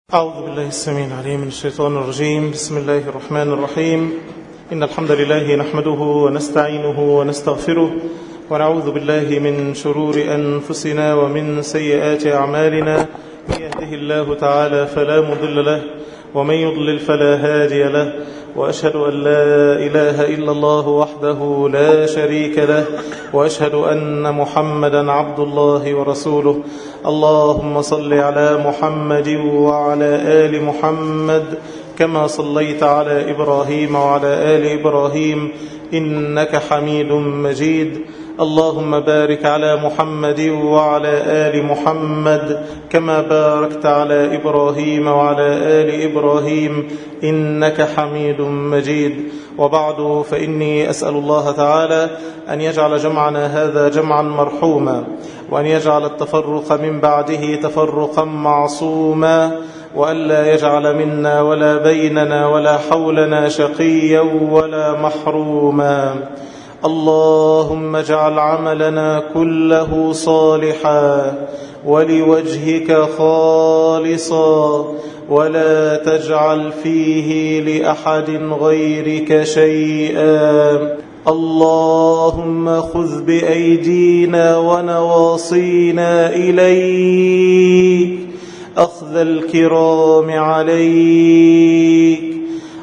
أعوذ بالله السميع العليم من الشيطان الرجيم بسم الله الرحمن الرحيم إن الحمد لله نحمده ونستعينه ونستغفره ونعوذ بالله من شرور أنفسنا ومن سيئات أعمالنا من يهده الله تعالى فلا مضل له ومن يضلل فلا هادي له وأشهد أن لا إله إلا الله وحده لا شريك له وأشهد أن محمدا عبد الله ورسوله اللهم صل على محمد وعلى آل محمد كما صليت على إبراهيم وعلى آل إبراهيم إنك حميد مجيد اللهم بارك على محمد وعلى آل محمد كما باركت على إبراهيم وعلى آل إبراهيم إنك حميد مجيد وبعد فإني أسأل الله تعالى أن يجعل جمعنا هذا جمعا مرحوما وأن يجعل التفرق من بعده تفرقا معصوما وألا يجعل منا ولا بيننا ولا حولنا شقيا ولا محروما اللهم اجعل عملنا كله صالحا ولوجهك خالصا ولا تجعل فيه لأحد غيرك شيئا اللهم خذ بأيدينا ونواصينا إليك أخذ الكرام عليك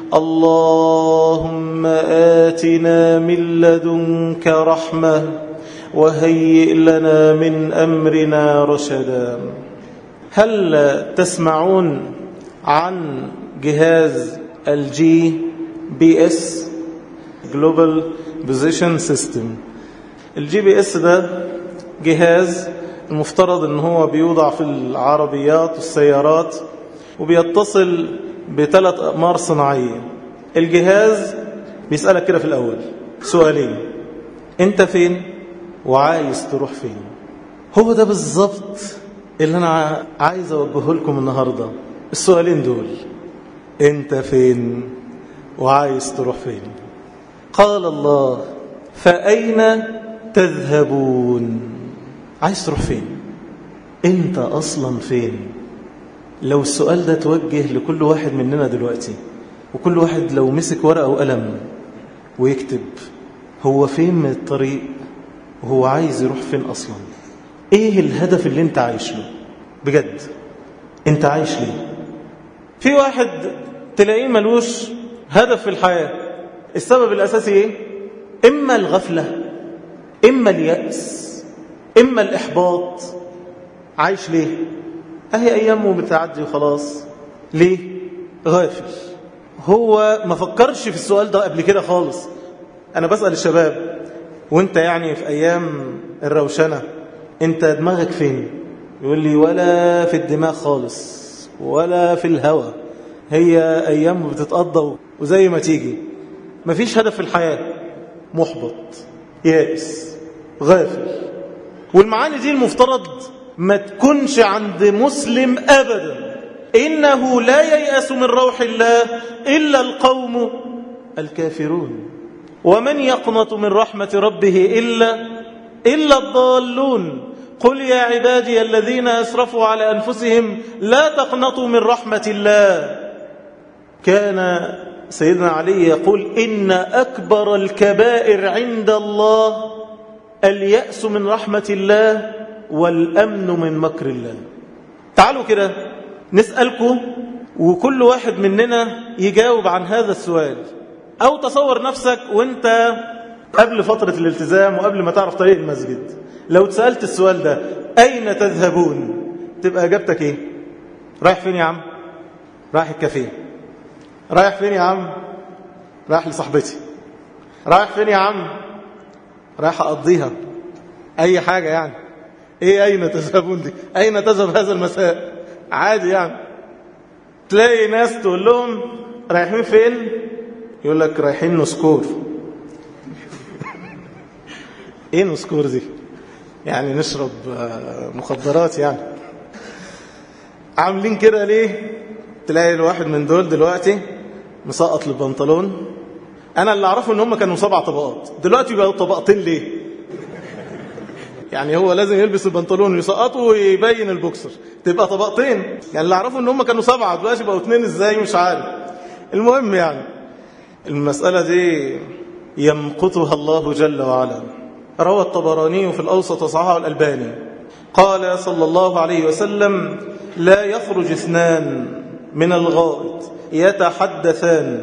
اللهم آتنا من لدنك رحمة وهيئ لنا من أمرنا رشدا هل تسمعون عن جهاز الجي بي اس Global Position System الجي بي اس ده جهاز المفترض ان هو بيوضع في العربيات والسيارات وبيتصل بثلاث أقمار صناعية الجهاز بيسألك كده في الأول سؤالين أنت فين وعايز تروح فين هو ده بالظبط اللي أنا عايز أوجهه لكم النهاردة السؤالين دول أنت فين وعايز تروح فين قال الله فأين تذهبون عايز تروح فين أنت أصلا فين لو السؤال ده توجه لكل واحد مننا دلوقتي وكل واحد لو مسك ورقة وقلم ويكتب هو فين من الطريق وهو عايز يروح فين أصلا ايه الهدف اللي انت عايش له بجد انت عايش ليه في واحد تلاقيه ملوش هدف في الحياة السبب الأساسي ايه إما الغفلة إما اليأس إما الإحباط عايش ليه أهي أيامه بتعدي وخلاص ليه غافل هو ما فكرش في السؤال ده قبل كده خالص أنا بسأل الشباب وانت يعني في أيام الروشنة انت دماغك فين يقول لي ولا في الدماغ خالص ولا في الهوى هي أيام بتتقضى وزي ما تيجي مفيش هدف في الحياة محبط يائس غافل والمعاني دي المفترض ما تكونش عند مسلم أبدا إنه لا ييأس من روح الله إلا القوم الكافرون ومن يقنط من رحمة ربه إلا إلا الضالون قل يا عبادي الذين أسرفوا على أنفسهم لا تقنطوا من رحمة الله كان سيدنا علي يقول إن أكبر الكبائر عند الله اليأس من رحمة الله والأمن من مكر الله تعالوا كده نسألكم وكل واحد مننا يجاوب عن هذا السؤال أو تصور نفسك وانت قبل فترة الالتزام وقبل ما تعرف طريق المسجد لو تسألت السؤال ده أين تذهبون تبقى إجابتك إيه رايح فين يا عم رايح الكافيه رايح فين يا عم رايح لصاحبتي رايح فين يا عم رايح أقضيها أي حاجة يعني ايه اين تذهبون دي اين تذهب هذا المساء عادي يعني تلاقي ناس تقول لهم رايحين فين يقول لك رايحين نسكور ايه نسكور دي يعني نشرب مخدرات يعني عاملين كده ليه تلاقي الواحد من دول دلوقتي مسقط البنطلون انا اللي اعرفه ان هم كانوا سبع طبقات دلوقتي بقوا طبقتين ليه يعني هو لازم يلبس البنطلون ويسقطه ويبين البوكسر تبقى طبقتين يعني اللي اعرفه ان هم كانوا سبعة دلوقتي بقوا اتنين ازاي مش عارف المهم يعني المسألة دي يمقتها الله جل وعلا روى الطبراني في الأوسط وصححه الألباني قال صلى الله عليه وسلم لا يخرج اثنان من الغائط يتحدثان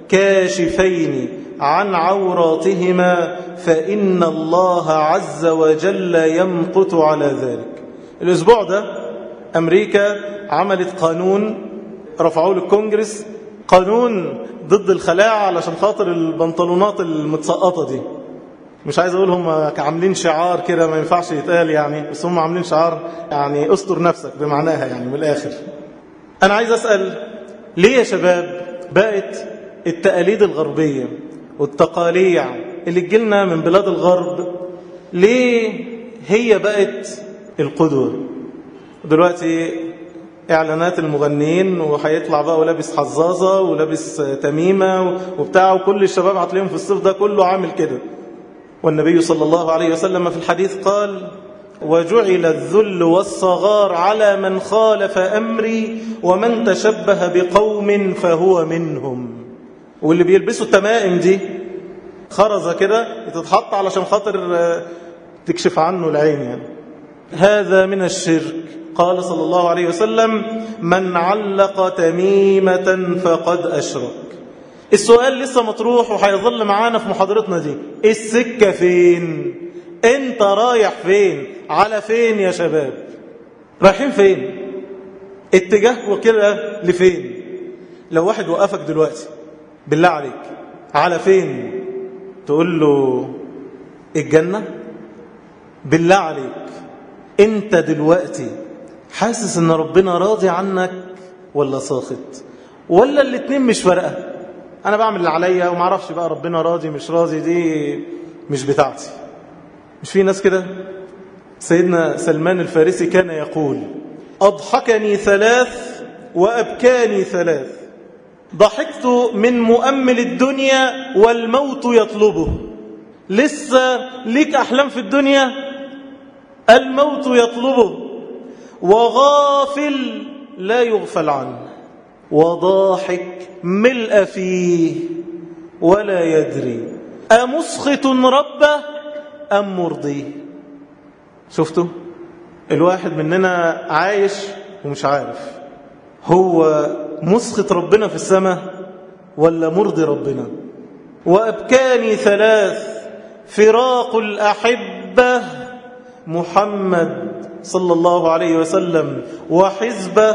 كاشفين عن عوراتهما فإن الله عز وجل يمقت على ذلك الأسبوع ده أمريكا عملت قانون رفعوه للكونجرس قانون ضد الخلاعة علشان خاطر البنطلونات المتسقطة دي مش عايز اقول هم عاملين شعار كده ما ينفعش يتقال يعني بس هم عاملين شعار يعني استر نفسك بمعناها يعني من الاخر انا عايز اسال ليه يا شباب بقت التقاليد الغربيه والتقاليع اللي تجيلنا من بلاد الغرب ليه هي بقت القدوه دلوقتي اعلانات المغنيين وهيطلع بقى ولابس حظاظه ولابس تميمه وبتاع وكل الشباب هتلاقيهم في الصيف ده كله عامل كده والنبي صلى الله عليه وسلم في الحديث قال وجعل الذل والصغار على من خالف أمري ومن تشبه بقوم فهو منهم واللي بيلبسوا التمائم دي خرزة كده تتحط علشان خاطر تكشف عنه العين يعني هذا من الشرك قال صلى الله عليه وسلم من علق تميمة فقد أشرك السؤال لسه مطروح وهيظل معانا في محاضرتنا دي السكة فين انت رايح فين على فين يا شباب رايحين فين اتجاهكم كده لفين لو واحد وقفك دلوقتي بالله عليك على فين تقول له الجنة بالله عليك انت دلوقتي حاسس ان ربنا راضي عنك ولا ساخط ولا الاتنين مش فارقه انا بعمل اللي عليا وما اعرفش بقى ربنا راضي مش راضي دي مش بتاعتي مش في ناس كده سيدنا سلمان الفارسي كان يقول اضحكني ثلاث وابكاني ثلاث ضحكت من مؤمل الدنيا والموت يطلبه لسه ليك احلام في الدنيا الموت يطلبه وغافل لا يغفل عنه وضاحك ملء فيه ولا يدري أمسخط ربه أم مرضيه شفتوا الواحد مننا عايش ومش عارف هو مسخط ربنا في السماء ولا مرضي ربنا وأبكاني ثلاث فراق الأحبة محمد صلى الله عليه وسلم وحزبه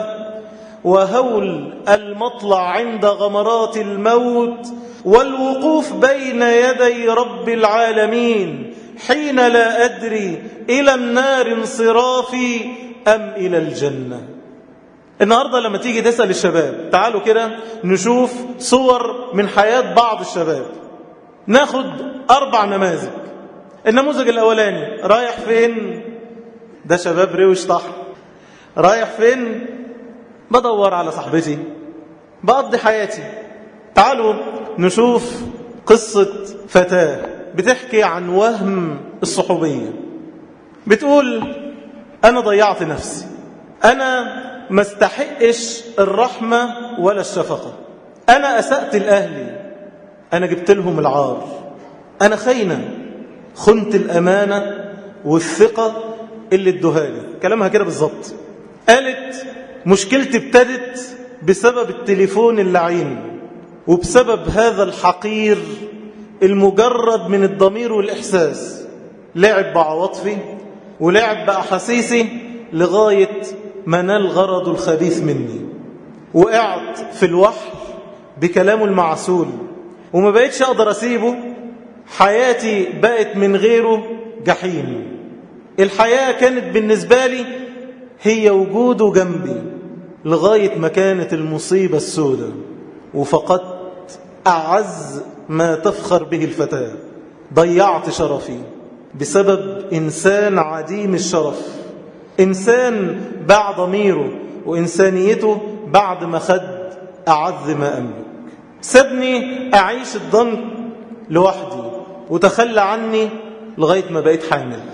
وهول المطلع عند غمرات الموت والوقوف بين يدي رب العالمين حين لا أدري إلى النار انصرافي أم إلى الجنة النهاردة لما تيجي تسأل الشباب تعالوا كده نشوف صور من حياة بعض الشباب ناخد أربع نماذج النموذج الأولاني رايح فين ده شباب روش طحن رايح فين بدور على صاحبتي بقضي حياتي تعالوا نشوف قصة فتاة بتحكي عن وهم الصحوبية بتقول أنا ضيعت نفسي أنا ما استحقش الرحمة ولا الشفقة أنا أسأت لأهلي أنا جبت لهم العار أنا خاينة خنت الأمانة والثقة اللي ادوهالي كلامها كده بالظبط قالت مشكلتي ابتدت بسبب التليفون اللعين وبسبب هذا الحقير المجرد من الضمير والإحساس لعب بعواطفي ولعب بأحاسيسي لغاية ما نال غرض الخبيث مني وقعت في الوحل بكلامه المعسول وما بقيتش أقدر أسيبه حياتي بقت من غيره جحيم الحياة كانت بالنسبة لي هي وجوده جنبي لغاية ما كانت المصيبة السوداء وفقدت أعز ما تفخر به الفتاة ضيعت شرفي بسبب إنسان عديم الشرف إنسان باع ضميره وإنسانيته بعد ما خد أعز ما أملك سابني أعيش الضنك لوحدي وتخلى عني لغاية ما بقيت حامل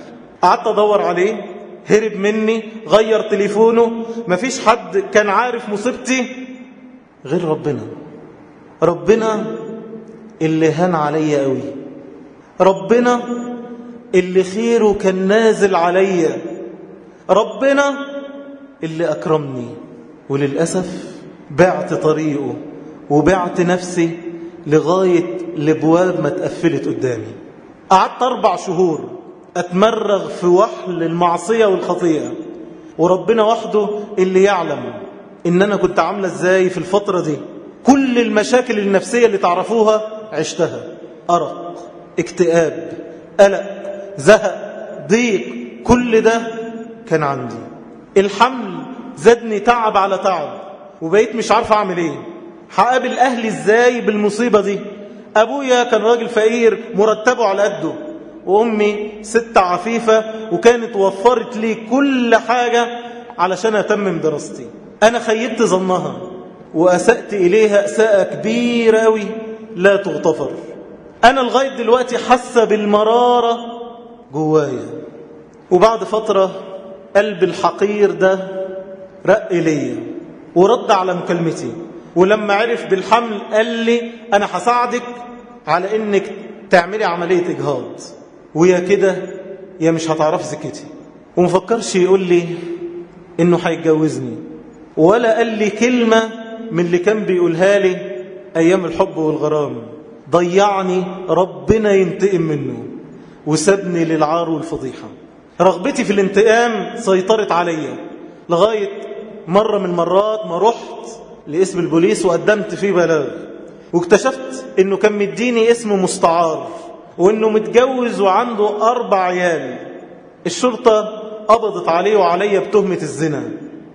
قعدت ادور عليه هرب مني غير تليفونه مفيش حد كان عارف مصيبتي غير ربنا ربنا اللي هان عليا قوي ربنا اللي خيره كان نازل عليا ربنا اللي أكرمني وللأسف بعت طريقه وبعت نفسي لغاية لبواب ما تقفلت قدامي قعدت أربع شهور أتمرغ في وحل المعصية والخطيئة وربنا وحده اللي يعلم إن أنا كنت عاملة إزاي في الفترة دي كل المشاكل النفسية اللي تعرفوها عشتها أرق اكتئاب قلق زهق ضيق كل ده كان عندي الحمل زادني تعب على تعب وبقيت مش عارف أعمل إيه هقابل أهلي إزاي بالمصيبة دي أبويا كان راجل فقير مرتبه على قده وأمي ست عفيفة وكانت وفرت لي كل حاجة علشان أتمم دراستي أنا خيبت ظنها وأسأت إليها أساءة كبيرة أوي لا تغتفر أنا لغاية دلوقتي حاسة بالمرارة جوايا وبعد فترة قلب الحقير ده رق ليا ورد على مكالمتي ولما عرف بالحمل قال لي أنا هساعدك على إنك تعملي عملية إجهاض ويا كده يا مش هتعرفي سكتي ومفكرش يقول لي إنه هيتجوزني ولا قال لي كلمة من اللي كان بيقولها لي أيام الحب والغرام ضيعني ربنا ينتقم منه وسابني للعار والفضيحة رغبتي في الانتقام سيطرت عليا لغاية مرة من المرات ما رحت لاسم البوليس وقدمت فيه بلاغ واكتشفت انه كان مديني اسم مستعار وانه متجوز وعنده اربع عيال الشرطة قبضت عليه وعليا بتهمة الزنا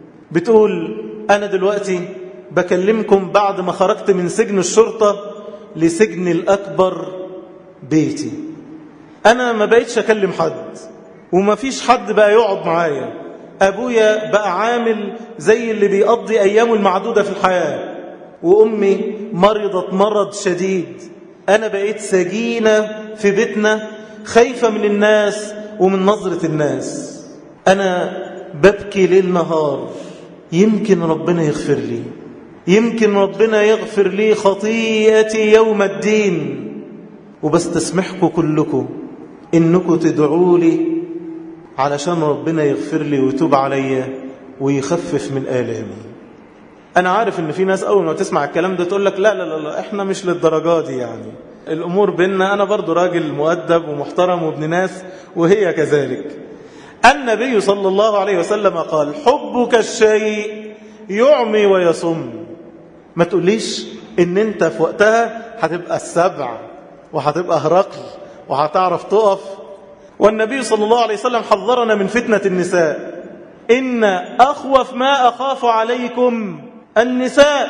بتقول انا دلوقتي بكلمكم بعد ما خرجت من سجن الشرطة لسجن الأكبر بيتي أنا ما بقيتش أكلم حد وما فيش حد بقى يقعد معايا أبويا بقى عامل زي اللي بيقضي أيامه المعدودة في الحياة وأمي مرضت مرض شديد أنا بقيت سجينة في بيتنا خايفة من الناس ومن نظرة الناس أنا ببكي ليل نهار يمكن ربنا يغفر لي يمكن ربنا يغفر لي خطيئتي يوم الدين وبستسمحكم كلكم إنكم تدعوا لي علشان ربنا يغفر لي ويتوب عليا ويخفف من آلامي أنا عارف إن في ناس أول ما تسمع الكلام ده تقول لك لا لا لا, لا إحنا مش للدرجات دي يعني الأمور بيننا أنا برضو راجل مؤدب ومحترم وابن ناس وهي كذلك النبي صلى الله عليه وسلم قال حبك الشيء يعمي ويصم ما تقوليش ان انت في وقتها هتبقى السبع وهتبقى هرقل وهتعرف تقف والنبي صلى الله عليه وسلم حذرنا من فتنة النساء إن أخوف ما أخاف عليكم النساء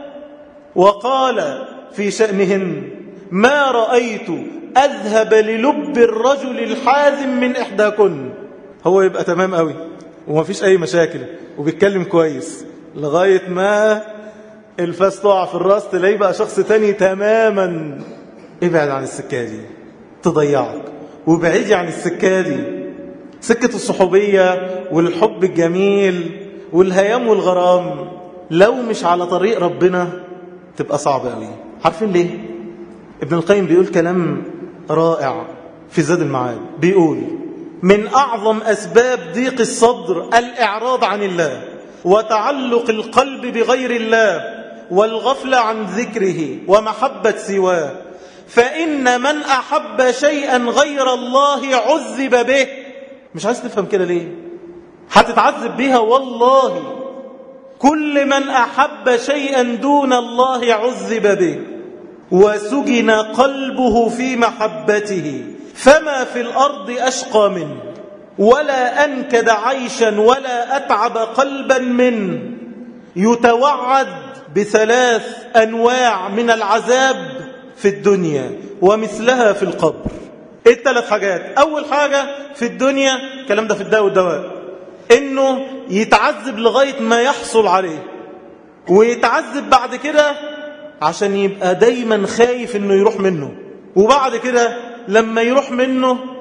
وقال في شأنهن ما رأيت أذهب للب الرجل الحازم من إحداكن هو يبقى تمام قوي وما فيش أي مشاكل وبيتكلم كويس لغاية ما الفاس تقع في الراس تلاقيه بقى شخص تاني تماما ابعد عن السكة دي تضيعك وابعدي عن السكة دي سكة الصحوبية والحب الجميل والهيام والغرام لو مش على طريق ربنا تبقى صعبة قوي عارفين ليه ابن القيم بيقول كلام رائع في زاد المعاد بيقول من أعظم أسباب ضيق الصدر الإعراض عن الله وتعلق القلب بغير الله والغفلة عن ذكره ومحبة سواه فإن من أحب شيئا غير الله عذب به مش عايز تفهم كده ليه هتتعذب بيها والله كل من أحب شيئا دون الله عذب به وسجن قلبه في محبته فما في الأرض أشقى منه ولا أنكد عيشا ولا أتعب قلبا منه يتوعد بثلاث أنواع من العذاب في الدنيا ومثلها في القبر ايه الثلاث حاجات اول حاجة في الدنيا الكلام ده في الدواء والدواء انه يتعذب لغاية ما يحصل عليه ويتعذب بعد كده عشان يبقى دايما خايف انه يروح منه وبعد كده لما يروح منه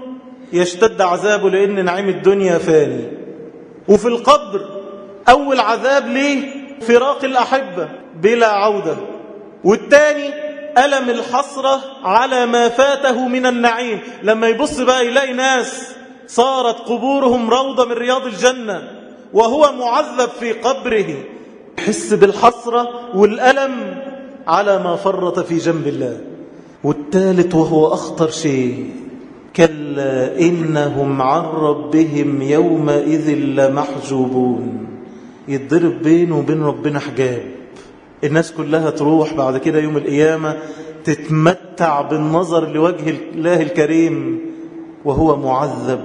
يشتد عذابه لأن نعيم الدنيا فاني وفي القبر أول عذاب ليه فراق الأحبة بلا عودة والتاني ألم الحسرة على ما فاته من النعيم لما يبص بقى يلاقي ناس صارت قبورهم روضة من رياض الجنة وهو معذب في قبره يحس بالحسرة والألم على ما فرط في جنب الله والثالث وهو أخطر شيء كلا إنهم عن ربهم يومئذ لمحجوبون يتضرب بينه وبين ربنا حجاب الناس كلها تروح بعد كده يوم القيامة تتمتع بالنظر لوجه الله الكريم وهو معذب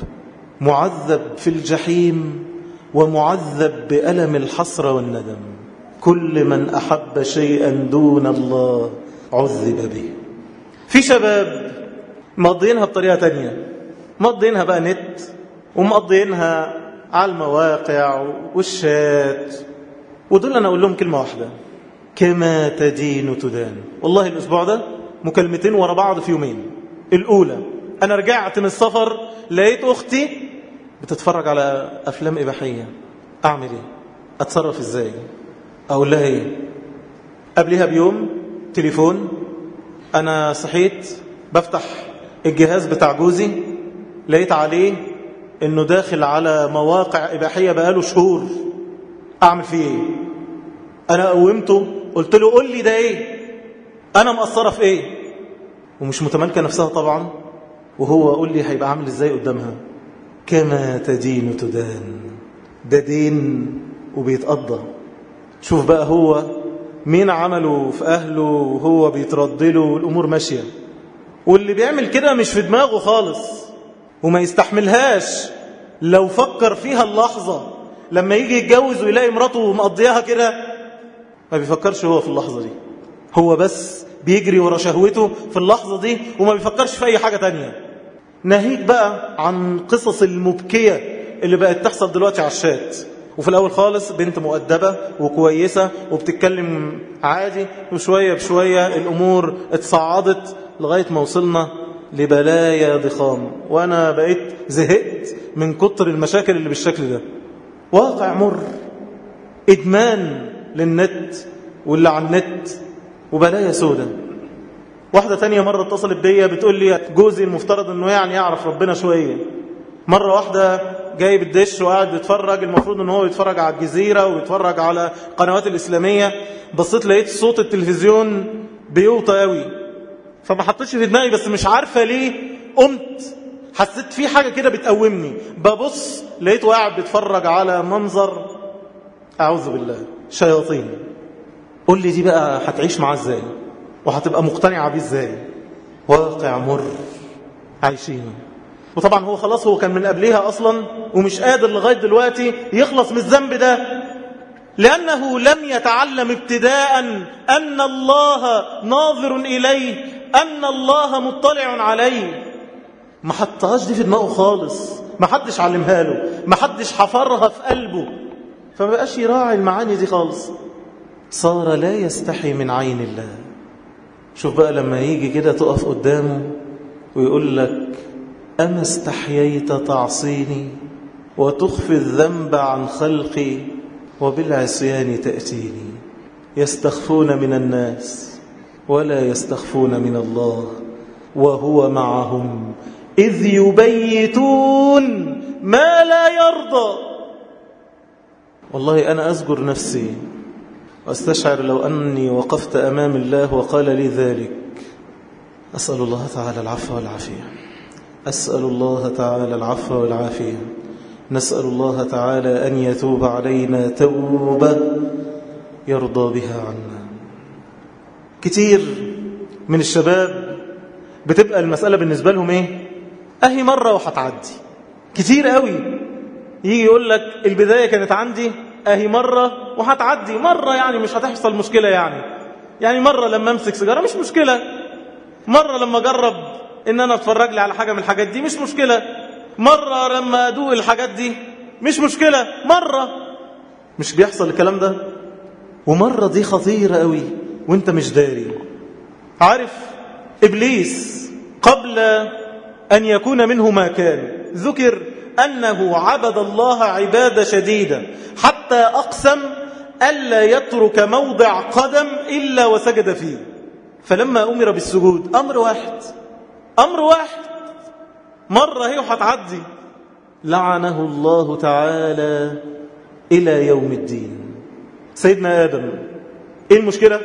معذب في الجحيم ومعذب بألم الحسرة والندم كل من أحب شيئا دون الله عذب به في شباب مقضينها بطريقة تانية مقضينها بقى نت ومقضينها على المواقع والشات ودول أنا أقول لهم كلمة واحدة كما تدين تدان والله الأسبوع ده مكالمتين ورا بعض في يومين الأولى أنا رجعت من السفر لقيت أختي بتتفرج على أفلام إباحية أعمل إيه أتصرف إزاي أقول لها إيه قبلها بيوم تليفون أنا صحيت بفتح الجهاز بتاع جوزي لقيت عليه إنه داخل على مواقع إباحية بقاله شهور أعمل فيه إيه أنا قومته قلت له قول لي ده إيه أنا مقصرة في إيه ومش متمالكة نفسها طبعا وهو قول لي هيبقى عامل إزاي قدامها كما تدين تدان ده دين وبيتقضى شوف بقى هو مين عمله في أهله وهو بيتردله والأمور ماشية واللي بيعمل كده مش في دماغه خالص وما يستحملهاش لو فكر فيها اللحظة لما يجي يتجوز ويلاقي مراته مقضيها كده ما بيفكرش هو في اللحظة دي هو بس بيجري ورا شهوته في اللحظة دي وما بيفكرش في أي حاجة تانية ناهيك بقى عن قصص المبكية اللي بقت تحصل دلوقتي على الشات وفي الأول خالص بنت مؤدبة وكويسة وبتتكلم عادي وشوية بشوية الأمور اتصعدت لغاية ما وصلنا لبلايا ضخام وأنا بقيت زهقت من كتر المشاكل اللي بالشكل ده واقع مر إدمان للنت واللي على النت وبلايا سودة واحدة تانية مرة اتصلت بيا بتقول لي جوزي المفترض انه يعني يعرف ربنا شوية مرة واحدة جايب الدش وقاعد بيتفرج المفروض ان هو يتفرج على الجزيرة ويتفرج على قنوات الإسلامية بصيت لقيت صوت التلفزيون بيوطى قوي فما حطيتش في دماغي بس مش عارفة ليه قمت حسيت في حاجة كده بتقومني ببص لقيته قاعد بيتفرج على منظر أعوذ بالله شياطين قول لي دي بقى هتعيش معاه ازاي وهتبقى مقتنعة بيه ازاي واقع مر عايشينه وطبعا هو خلاص هو كان من قبلها أصلا ومش قادر لغاية دلوقتي يخلص من الذنب ده لأنه لم يتعلم ابتداء أن الله ناظر إليه أن الله مطلع عليه ما حطهاش دي في دماغه خالص ما حدش علمها له ما حدش حفرها في قلبه فما بقاش يراعي المعاني دي خالص صار لا يستحي من عين الله شوف بقى لما يجي كده تقف قدامه ويقول لك أما استحييت تعصيني وتخفي الذنب عن خلقي وبالعصيان تأتيني يستخفون من الناس ولا يستخفون من الله وهو معهم إذ يبيتون ما لا يرضى والله أنا أذكر نفسي واستشعر لو أني وقفت أمام الله وقال لي ذلك أسأل الله تعالى العفو والعافية أسأل الله تعالى العفو والعافية نسأل الله تعالى أن يتوب علينا توبة يرضى بها عنا كتير من الشباب بتبقى المسألة بالنسبة لهم إيه أهي مرة وهتعدي كتير قوي يجي يقول لك البداية كانت عندي أهي مرة وهتعدي مرة يعني مش هتحصل مشكلة يعني يعني مرة لما أمسك سيجارة مش مشكلة مرة لما أجرب إن أنا أتفرج لي على حاجة من الحاجات دي مش مشكلة مرة لما أدوق الحاجات دي مش مشكلة مرة مش بيحصل الكلام ده ومرة دي خطيرة قوي وانت مش داري عارف إبليس قبل أن يكون منه ما كان ذكر أنه عبد الله عبادة شديدة حتى أقسم ألا يترك موضع قدم إلا وسجد فيه فلما أمر بالسجود أمر واحد أمر واحد مرة هي وهتعدي لعنه الله تعالى إلى يوم الدين سيدنا آدم إيه المشكلة؟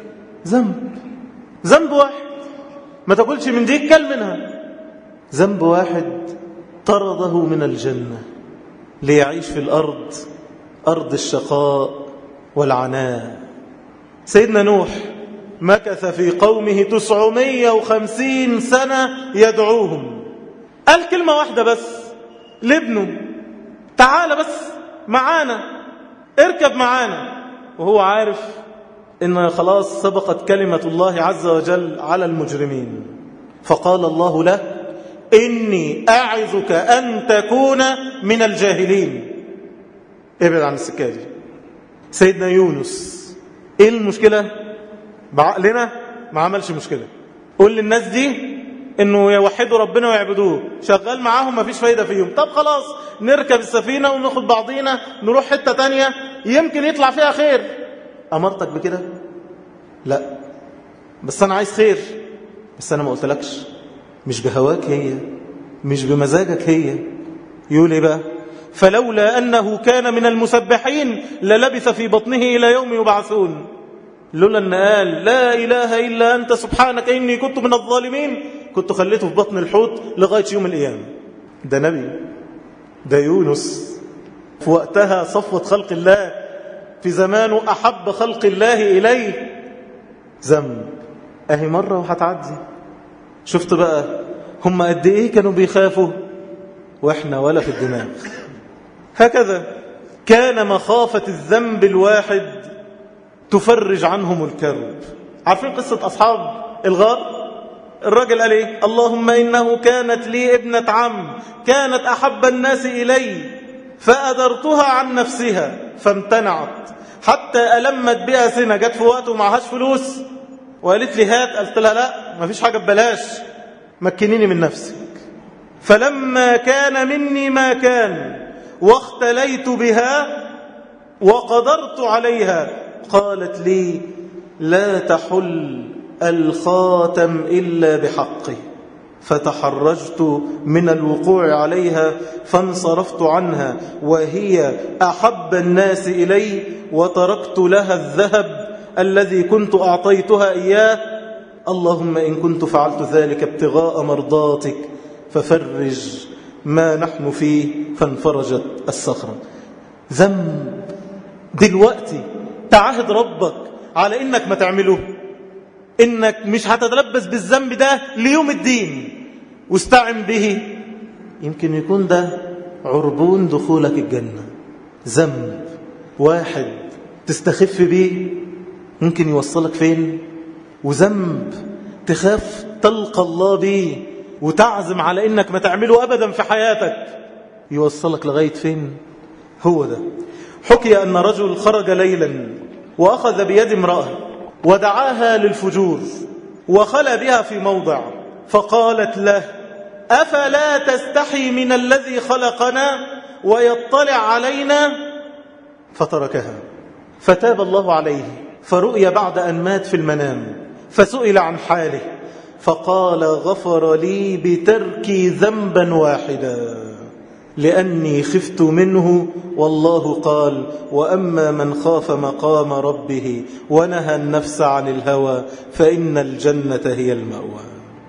ذنب ذنب واحد ما تقولش من دي كل منها ذنب واحد طرده من الجنة ليعيش في الأرض أرض الشقاء والعناء سيدنا نوح مكث في قومه تسعمية وخمسين سنة يدعوهم قال كلمة واحدة بس لابنه تعال بس معانا اركب معانا وهو عارف إن خلاص سبقت كلمة الله عز وجل على المجرمين فقال الله له إني أعظك أن تكون من الجاهلين ابعد عن السكة دي سيدنا يونس ايه المشكلة بعقلنا ما عملش مشكلة قول للناس دي انه يوحدوا ربنا ويعبدوه شغال معاهم ما فيش فايدة فيهم طب خلاص نركب السفينة وناخد بعضينا نروح حتة تانية يمكن يطلع فيها خير امرتك بكده لا بس انا عايز خير بس انا ما قلتلكش مش بهواك هي مش بمزاجك هي يقول ايه بقى فلولا أنه كان من المسبحين للبث في بطنه إلى يوم يبعثون لولا أن قال لا إله إلا أنت سبحانك إني كنت من الظالمين كنت خليته في بطن الحوت لغاية يوم القيامة ده نبي ده يونس في وقتها صفوة خلق الله في زمانه أحب خلق الله إليه ذنب أهي مرة وهتعدي شفت بقى هم قد إيه كانوا بيخافوا وإحنا ولا في الدماغ هكذا كان مخافة الذنب الواحد تفرج عنهم الكرب عارفين قصة أصحاب الغار الراجل قال ايه اللهم إنه كانت لي ابنة عم كانت أحب الناس إلي فأدرتها عن نفسها فامتنعت حتى ألمت بها سنة جت في وقت ومعهاش فلوس وقالت لي هات قلت لها لا ما فيش حاجة ببلاش مكنيني من نفسك فلما كان مني ما كان واختليت بها وقدرت عليها قالت لي لا تحل الخاتم إلا بحقه فتحرجت من الوقوع عليها فانصرفت عنها وهي أحب الناس إلي وتركت لها الذهب الذي كنت أعطيتها إياه اللهم إن كنت فعلت ذلك ابتغاء مرضاتك ففرج ما نحن فيه فانفرجت الصخرة ذنب دلوقتي تعهد ربك على إنك ما تعمله إنك مش هتتلبس بالذنب ده ليوم الدين واستعن به يمكن يكون ده عربون دخولك الجنة ذنب واحد تستخف بيه ممكن يوصلك فين وذنب تخاف تلقى الله بيه وتعزم على انك ما تعمله ابدا في حياتك يوصلك لغاية فين هو ده حكي ان رجل خرج ليلا واخذ بيد امرأة ودعاها للفجور وخلى بها في موضع فقالت له أفلا تستحي من الذي خلقنا ويطلع علينا فتركها فتاب الله عليه فرؤي بعد أن مات في المنام فسئل عن حاله فقال غفر لي بتركي ذنبا واحدا لأني خفت منه والله قال وأما من خاف مقام ربه ونهى النفس عن الهوى فإن الجنة هي المأوى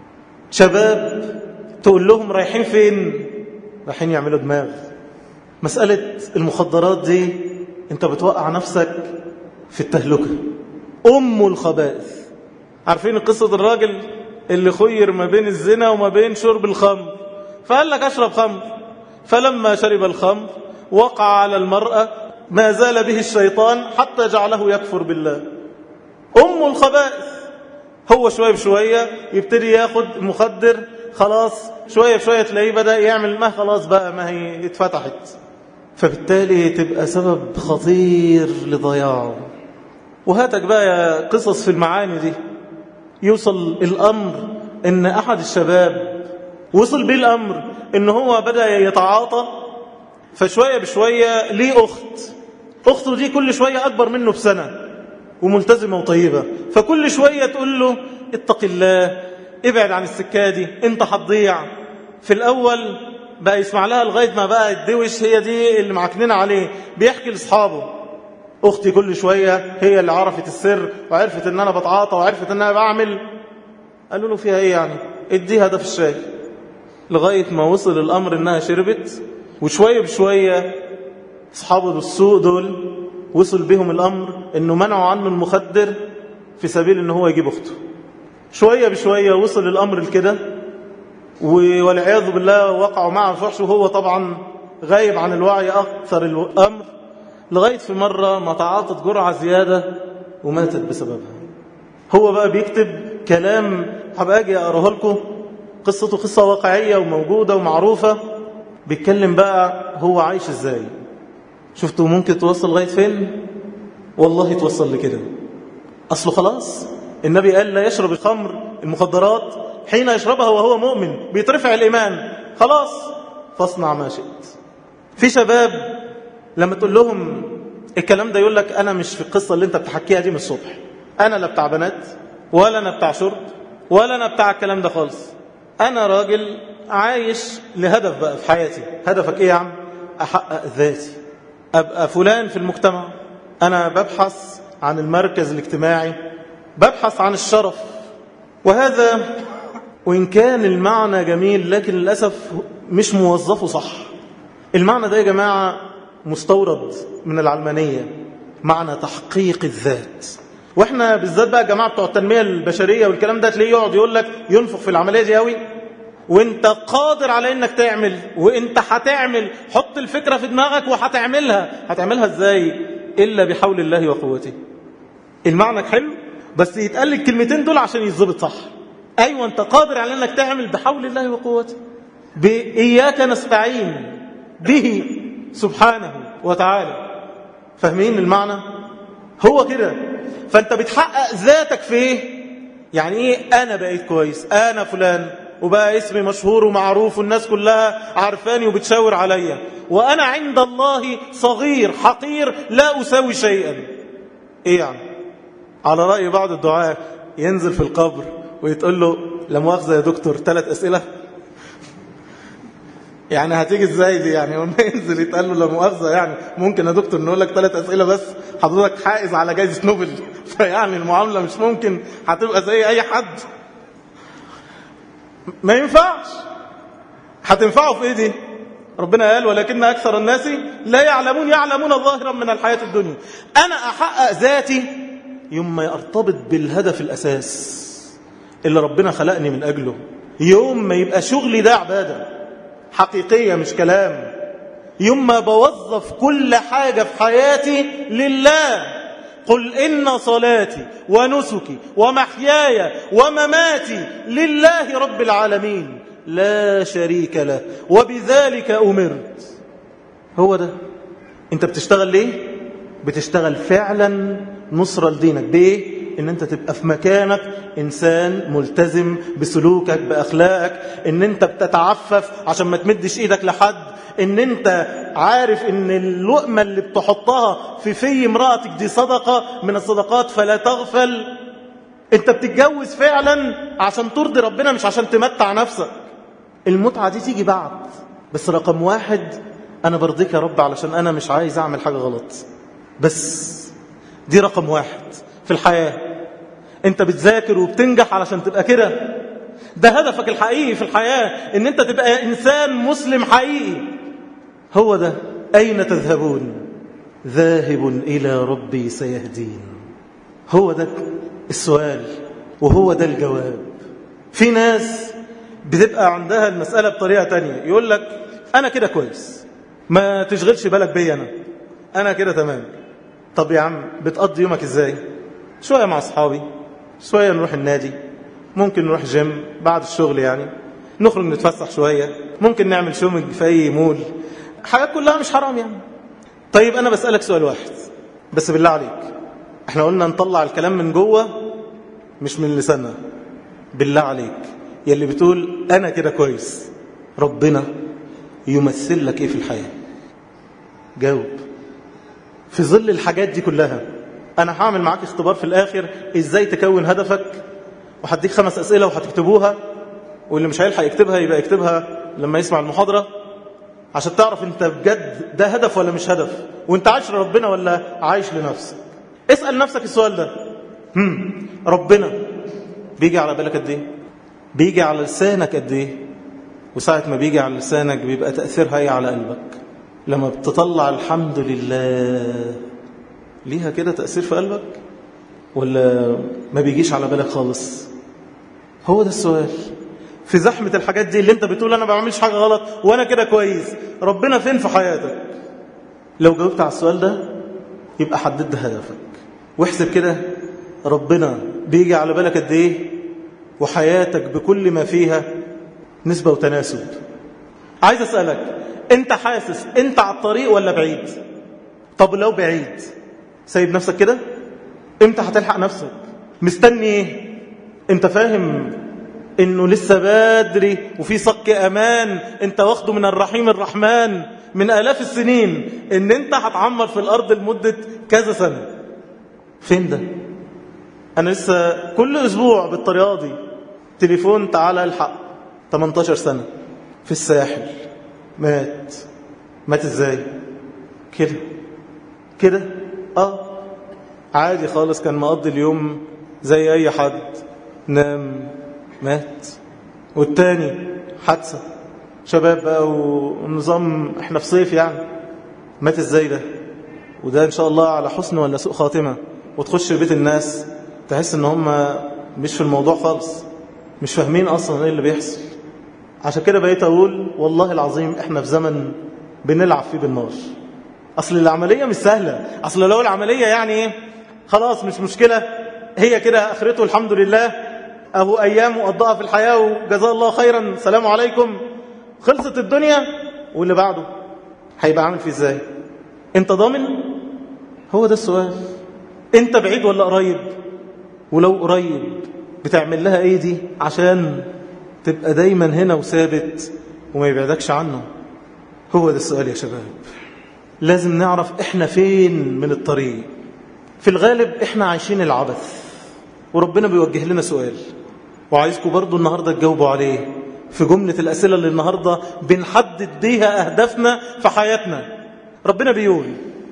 شباب تقول لهم رايحين فين رايحين يعملوا دماغ مسألة المخدرات دي انت بتوقع نفسك في التهلكة أم الخبائث عارفين قصة الراجل اللي خير ما بين الزنا وما بين شرب الخمر فقال لك أشرب خمر فلما شرب الخمر وقع على المرأة ما زال به الشيطان حتى جعله يكفر بالله أم الخبائث هو شوية بشوية يبتدي ياخد مخدر خلاص شوية بشوية تلاقيه بدأ يعمل ما خلاص بقى ما هي اتفتحت فبالتالي تبقى سبب خطير لضياعه وهاتك بقى يا قصص في المعاني دي يوصل الأمر إن أحد الشباب وصل بيه الأمر إن هو بدأ يتعاطى فشوية بشوية ليه أخت أخته دي كل شوية أكبر منه بسنة وملتزمة وطيبة فكل شوية تقول له اتق الله ابعد عن السكة دي انت هتضيع في الأول بقى يسمع لها لغاية ما بقى الدوش هي دي اللي معكنين عليه بيحكي لأصحابه أختي كل شوية هي اللي عرفت السر وعرفت ان أنا بتعاطى وعرفت ان أنا بعمل قالوا له فيها ايه يعني اديها ده في الشاي لغاية ما وصل الأمر انها شربت وشوية بشوية أصحابه السوق دول وصل بهم الأمر انه منعوا عنه المخدر في سبيل ان هو يجيب أخته شوية بشوية وصل الأمر لكده والعياذ بالله وقعوا معه الفحش وهو طبعا غايب عن الوعي أكثر الأمر لغاية في مرة ما تعاطت جرعة زيادة وماتت بسببها هو بقى بيكتب كلام هبقى أجي أقراه لكم قصته قصة واقعية وموجودة ومعروفة بيتكلم بقى هو عايش ازاي شفتوا ممكن توصل لغاية فين والله توصل لكده أصله خلاص النبي قال لا يشرب الخمر المخدرات حين يشربها وهو مؤمن بيترفع الإيمان خلاص فاصنع ما شئت في شباب لما تقول لهم الكلام ده يقول لك أنا مش في القصة اللي انت بتحكيها دي من الصبح أنا لا بتاع بنات ولا أنا بتاع شرب ولا أنا بتاع الكلام ده خالص أنا راجل عايش لهدف بقى في حياتي هدفك إيه يا عم أحقق ذاتي أبقى فلان في المجتمع أنا ببحث عن المركز الاجتماعي ببحث عن الشرف وهذا وإن كان المعنى جميل لكن للأسف مش موظفه صح المعنى ده يا جماعة مستورد من العلمانية معنى تحقيق الذات واحنا بالذات بقى جماعة بتوع التنمية البشرية والكلام ده تلاقيه يقعد يقول لك ينفق في العملية دي قوي وانت قادر على انك تعمل وانت هتعمل حط الفكرة في دماغك وهتعملها هتعملها ازاي الا بحول الله وقوته المعنى حلو بس يتقال الكلمتين دول عشان يتظبط صح ايوه انت قادر على انك تعمل بحول الله وقوته بإياك نستعين به سبحانه وتعالى فاهمين المعنى هو كده فانت بتحقق ذاتك في ايه يعني ايه انا بقيت كويس انا فلان وبقى اسمي مشهور ومعروف والناس كلها عارفاني وبتشاور عليا وانا عند الله صغير حقير لا اساوي شيئا ايه يعني على رأي بعض الدعاء ينزل في القبر ويتقول له لا مؤاخذة يا دكتور ثلاث أسئلة يعني هتيجي ازاي دي يعني لما ينزل يتقال له لا مؤاخذة يعني ممكن يا دكتور نقول لك ثلاث أسئلة بس حضرتك حائز على جائزة نوبل فيعني المعاملة مش ممكن هتبقى زي أي حد ما ينفعش هتنفعه في ايه دي ربنا قال ولكن أكثر الناس لا يعلمون يعلمون ظاهرا من الحياة الدنيا أنا أحقق ذاتي يوم ما يرتبط بالهدف الأساس اللي ربنا خلقني من أجله يوم ما يبقى شغلي ده عبادة حقيقية مش كلام يوم ما بوظف كل حاجة في حياتي لله قل إن صلاتي ونسكي ومحياي ومماتي لله رب العالمين لا شريك له وبذلك أمرت هو ده انت بتشتغل ليه بتشتغل فعلا نصرة لدينك بايه ان انت تبقى في مكانك انسان ملتزم بسلوكك باخلاقك ان انت بتتعفف عشان ما تمدش ايدك لحد ان انت عارف ان اللقمة اللي بتحطها في في امرأتك دي صدقة من الصدقات فلا تغفل انت بتتجوز فعلا عشان ترضي ربنا مش عشان تمتع نفسك المتعة دي تيجي بعد بس رقم واحد انا برضيك يا رب علشان انا مش عايز اعمل حاجة غلط بس دي رقم واحد في الحياة انت بتذاكر وبتنجح علشان تبقى كده ده هدفك الحقيقي في الحياة ان انت تبقى انسان مسلم حقيقي هو ده اين تذهبون ذاهب الى ربي سيهدين هو ده السؤال وهو ده الجواب في ناس بتبقى عندها المسألة بطريقة تانية يقول لك انا كده كويس ما تشغلش بالك بيا انا انا كده تمام طب يا عم بتقضي يومك ازاي شوية مع اصحابي شوية نروح النادي ممكن نروح جيم بعد الشغل يعني نخرج نتفسح شوية ممكن نعمل شومنج في اي مول حاجات كلها مش حرام يعني طيب انا بسألك سؤال واحد بس بالله عليك احنا قلنا نطلع الكلام من جوه مش من لساننا بالله عليك يلي بتقول أنا كده كويس ربنا يمثل لك إيه في الحياة جاوب في ظل الحاجات دي كلها أنا هعمل معاك اختبار في الآخر إزاي تكون هدفك وهديك خمس أسئلة وهتكتبوها واللي مش هيلحق يكتبها يبقى يكتبها لما يسمع المحاضرة عشان تعرف انت بجد ده هدف ولا مش هدف وانت عايش لربنا ولا عايش لنفسك اسأل نفسك السؤال ده هم. ربنا بيجي على بالك قد ايه بيجي على لسانك قد ايه وساعة ما بيجي على لسانك بيبقى تأثيرها ايه على قلبك لما بتطلع الحمد لله ليها كده تأثير في قلبك ولا ما بيجيش على بالك خالص هو ده السؤال في زحمة الحاجات دي اللي انت بتقول انا ما بعملش حاجة غلط وانا كده كويس ربنا فين في حياتك لو جاوبت على السؤال ده يبقى حددت هدفك واحسب كده ربنا بيجي على بالك قد ايه وحياتك بكل ما فيها نسبة وتناسب عايز اسألك انت حاسس انت على الطريق ولا بعيد طب لو بعيد سايب نفسك كده امتى هتلحق نفسك مستني ايه انت فاهم انه لسه بدري وفي صك امان انت واخده من الرحيم الرحمن من الاف السنين ان انت هتعمر في الارض لمدة كذا سنة فين ده انا لسه كل اسبوع بالطريقة دي تليفون تعالى الحق 18 سنة في الساحل مات مات ازاي كده كده اه عادي خالص كان مقضي اليوم زي اي حد نام مات والتاني حادثة شباب بقى ونظام احنا في صيف يعني مات ازاي ده وده ان شاء الله على حسن ولا سوء خاتمة وتخش بيت الناس تحس ان هم مش في الموضوع خالص مش فاهمين اصلا ايه اللي بيحصل عشان كده بقيت اقول والله العظيم احنا في زمن بنلعب فيه بالنار اصل العملية مش سهلة اصل لو العملية يعني ايه خلاص مش مشكلة هي كده اخرته الحمد لله اهو ايام قضاها في الحياة وجزاه الله خيرا سلام عليكم خلصت الدنيا واللي بعده هيبقى عامل فيه ازاي انت ضامن هو ده السؤال انت بعيد ولا قريب ولو قريب بتعمل لها ايه دي عشان تبقى دايما هنا وثابت وما يبعدكش عنه هو ده السؤال يا شباب لازم نعرف احنا فين من الطريق في الغالب احنا عايشين العبث وربنا بيوجه لنا سؤال وعايزكم برضو النهاردة تجاوبوا عليه في جملة الأسئلة اللي النهاردة بنحدد بيها أهدافنا في حياتنا ربنا بيقول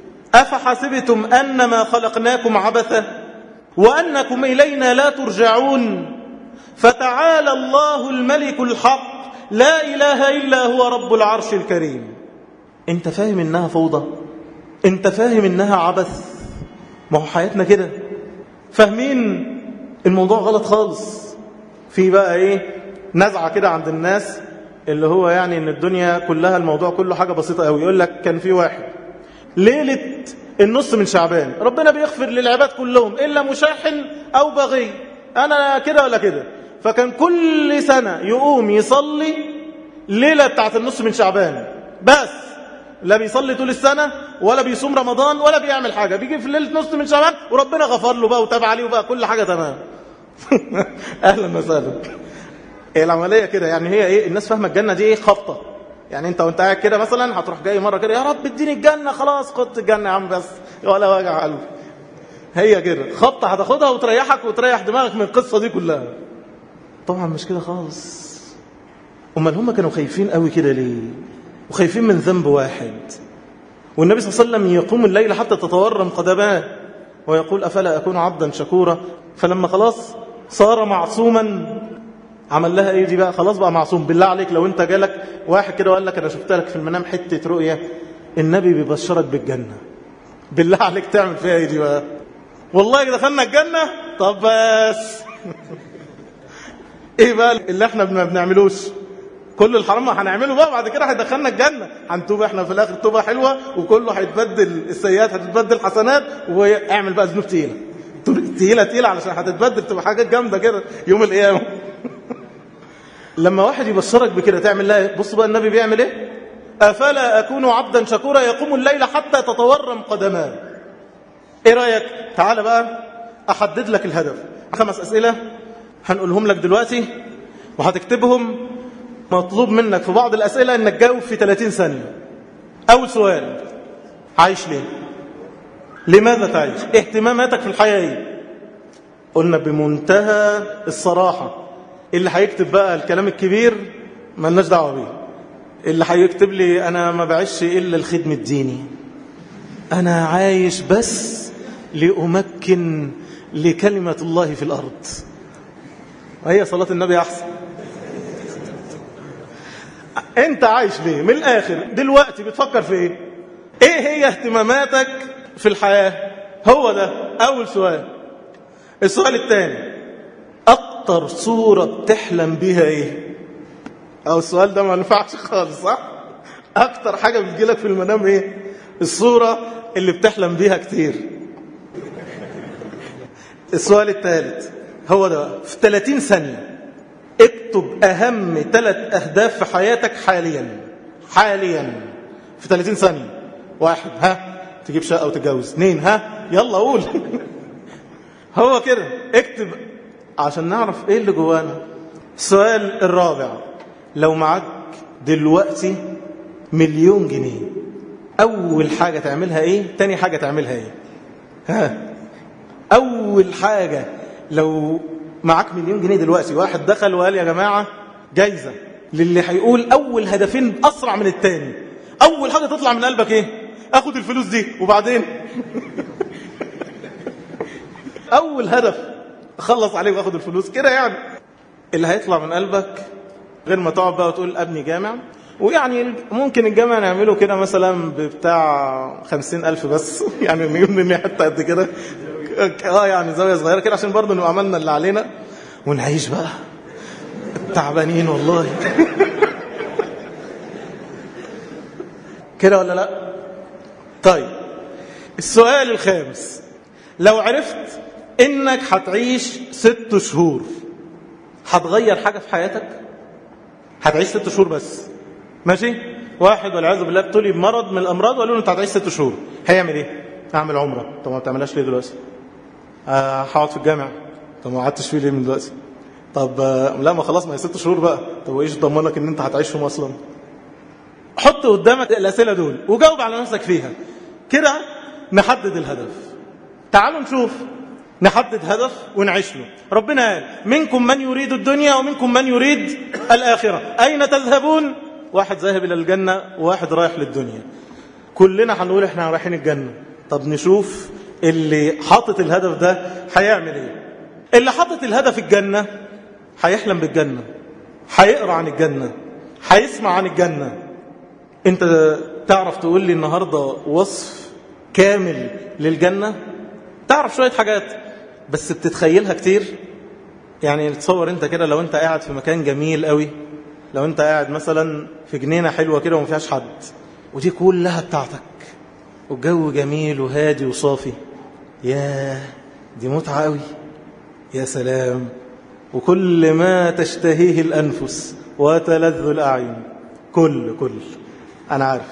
أفحسبتم أنما خلقناكم عبثا وأنكم إلينا لا ترجعون فتعالى الله الملك الحق لا إله إلا هو رب العرش الكريم انت فاهم انها فوضى انت فاهم انها عبث ما هو حياتنا كده فاهمين الموضوع غلط خالص في بقى ايه نزعة كده عند الناس اللي هو يعني ان الدنيا كلها الموضوع كله حاجة بسيطة قوي يقول لك كان في واحد ليلة النص من شعبان ربنا بيغفر للعباد كلهم إلا مشاحن أو بغي أنا كده ولا كده فكان كل سنة يقوم يصلي ليلة بتاعت النص من شعبان بس لا بيصلي طول السنة ولا بيصوم رمضان ولا بيعمل حاجة بيجي في ليلة نص من شعبان وربنا غفر له بقى وتاب عليه وبقى كل حاجة تمام أهلا وسهلا هي العملية كده يعني هي إيه الناس فاهمة الجنة دي إيه خبطة يعني انت وانت قاعد كده مثلا هتروح جاي مرة كده يا رب اديني الجنة خلاص خدت الجنة يا عم بس ولا وجع قلب هي كده خبطة هتاخدها وتريحك وتريح دماغك من القصة دي كلها طبعا مش كده خالص امال هم كانوا خايفين قوي كده ليه وخايفين من ذنب واحد والنبي صلى الله عليه وسلم يقوم الليل حتى تتورم قدماه ويقول أفلا أكون عبدا شكورا فلما خلاص صار معصوما عمل لها ايه دي بقى خلاص بقى معصوم بالله عليك لو انت جالك واحد كده وقال لك انا شفت لك في المنام حته رؤيه النبي بيبشرك بالجنه بالله عليك تعمل فيها ايه دي بقى والله دخلنا الجنه طب بس ايه بقى اللي احنا ما بنعملوش كل الحرام ما هنعمله بقى بعد كده هيدخلنا الجنه هنتوب احنا في الاخر توبه حلوه وكله هيتبدل السيئات هتتبدل حسنات واعمل بقى ذنوب تقيله تقيله تقيله علشان هتتبدل تبقى حاجات جامده كده يوم القيامه لما واحد يبشرك بكده تعمل لها بص بقى النبي بيعمل ايه افلا اكون عبدا شكورا يقوم الليل حتى تتورم قدماه ايه رايك تعال بقى احدد لك الهدف خمس اسئله هنقولهم لك دلوقتي وهتكتبهم مطلوب منك في بعض الأسئلة أنك تجاوب في 30 ثانية أول سؤال عايش ليه لماذا تعيش اهتماماتك في الحياة ايه قلنا بمنتهى الصراحة اللي هيكتب بقى الكلام الكبير ما لناش دعوه بيه اللي هيكتب لي انا ما بعيش الا الخدمه الديني انا عايش بس لامكن لكلمه الله في الارض وهي صلاه النبي احسن انت عايش ليه من الاخر دلوقتي بتفكر في ايه ايه هي اهتماماتك في الحياه هو ده اول سؤال السؤال الثاني اكتر صورة بتحلم بيها ايه او السؤال ده ما ينفعش خالص صح اكتر حاجة بتجيلك في المنام ايه الصورة اللي بتحلم بيها كتير السؤال الثالث هو ده في 30 ثانية اكتب اهم ثلاث اهداف في حياتك حاليا حاليا في 30 ثانية واحد ها تجيب شقة وتتجوز اثنين ها يلا قول هو كده اكتب عشان نعرف ايه اللي جوانا السؤال الرابع لو معاك دلوقتي مليون جنيه اول حاجة تعملها ايه تاني حاجة تعملها ايه ها اول حاجة لو معاك مليون جنيه دلوقتي واحد دخل وقال يا جماعة جايزة للي هيقول اول هدفين اسرع من التاني اول حاجة تطلع من قلبك ايه اخد الفلوس دي وبعدين اول هدف اخلص عليه واخد الفلوس كده يعني اللي هيطلع من قلبك غير ما تقعد بقى وتقول ابني جامع ويعني ممكن الجامع نعمله كده مثلا بتاع خمسين ألف بس يعني نجيب مني حتى قد كده اه يعني زاوية صغيرة كده عشان برضه نبقى عملنا اللي علينا ونعيش بقى تعبانين والله كده ولا لا طيب السؤال الخامس لو عرفت انك هتعيش ست شهور هتغير حاجة في حياتك هتعيش ست شهور بس ماشي واحد والعياذ بالله ابتلي بمرض من الامراض وقالوا له انت هتعيش ست شهور هيعمل ايه اعمل عمره طب ما بتعملهاش ليه دلوقتي آه، هقعد في الجامع طب ما قعدتش فيه ليه من دلوقتي طب آه، لا ما خلاص ما هي ست شهور بقى طب وايش ضمنك ان انت هتعيش فيهم اصلا حط قدامك الاسئله دول وجاوب على نفسك فيها كده نحدد الهدف تعالوا نشوف نحدد هدف ونعيش له ربنا قال منكم من يريد الدنيا ومنكم من يريد الآخرة أين تذهبون واحد ذاهب إلى الجنة وواحد رايح للدنيا كلنا هنقول احنا رايحين الجنة طب نشوف اللي حاطط الهدف ده هيعمل ايه اللي حاطط الهدف الجنة هيحلم بالجنة هيقرأ عن الجنة هيسمع عن الجنة انت تعرف تقول لي النهاردة وصف كامل للجنة تعرف شوية حاجات بس بتتخيلها كتير يعني تصور انت كده لو انت قاعد في مكان جميل قوي لو انت قاعد مثلا في جنينة حلوة كده وما فيهاش حد ودي كلها بتاعتك والجو جميل وهادي وصافي ياه دي متعة قوي يا سلام وكل ما تشتهيه الأنفس وتلذ الأعين كل كل أنا عارف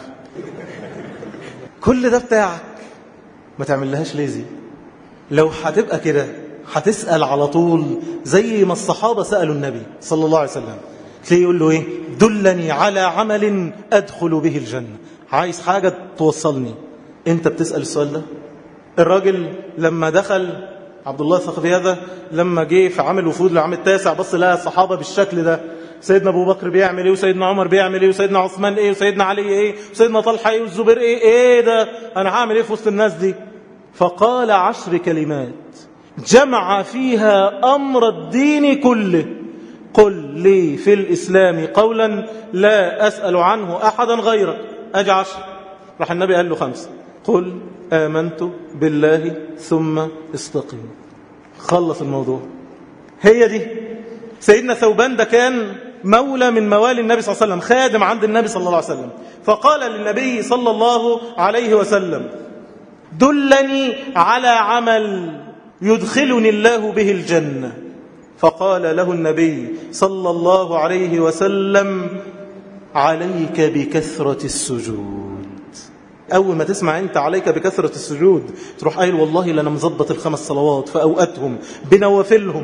كل ده بتاعك ما تعمل لهاش ليزي لو هتبقى كده هتسأل على طول زي ما الصحابة سألوا النبي صلى الله عليه وسلم تلاقيه يقول له ايه دلني على عمل أدخل به الجنة عايز حاجة توصلني انت بتسأل السؤال ده الراجل لما دخل عبد الله الثقفي هذا لما جه في عام الوفود للعام التاسع بص لها الصحابة بالشكل ده سيدنا ابو بكر بيعمل ايه وسيدنا عمر بيعمل ايه وسيدنا عثمان ايه وسيدنا علي ايه وسيدنا طلحه ايه والزبير ايه ايه ده انا هعمل ايه في وسط الناس دي فقال عشر كلمات جمع فيها امر الدين كله قل لي في الاسلام قولا لا اسال عنه احدا غيرك اجي عشر راح النبي قال له خمسه قل امنت بالله ثم استقم خلص الموضوع هي دي سيدنا ثوبان ده كان مولى من موالي النبي صلى الله عليه وسلم خادم عند النبي صلى الله عليه وسلم فقال للنبي صلى الله عليه وسلم دلني على عمل يدخلني الله به الجنة فقال له النبي صلى الله عليه وسلم عليك بكثرة السجود أول ما تسمع أنت عليك بكثرة السجود تروح قايل والله لأنا مظبط الخمس صلوات في أوقاتهم بنوافلهم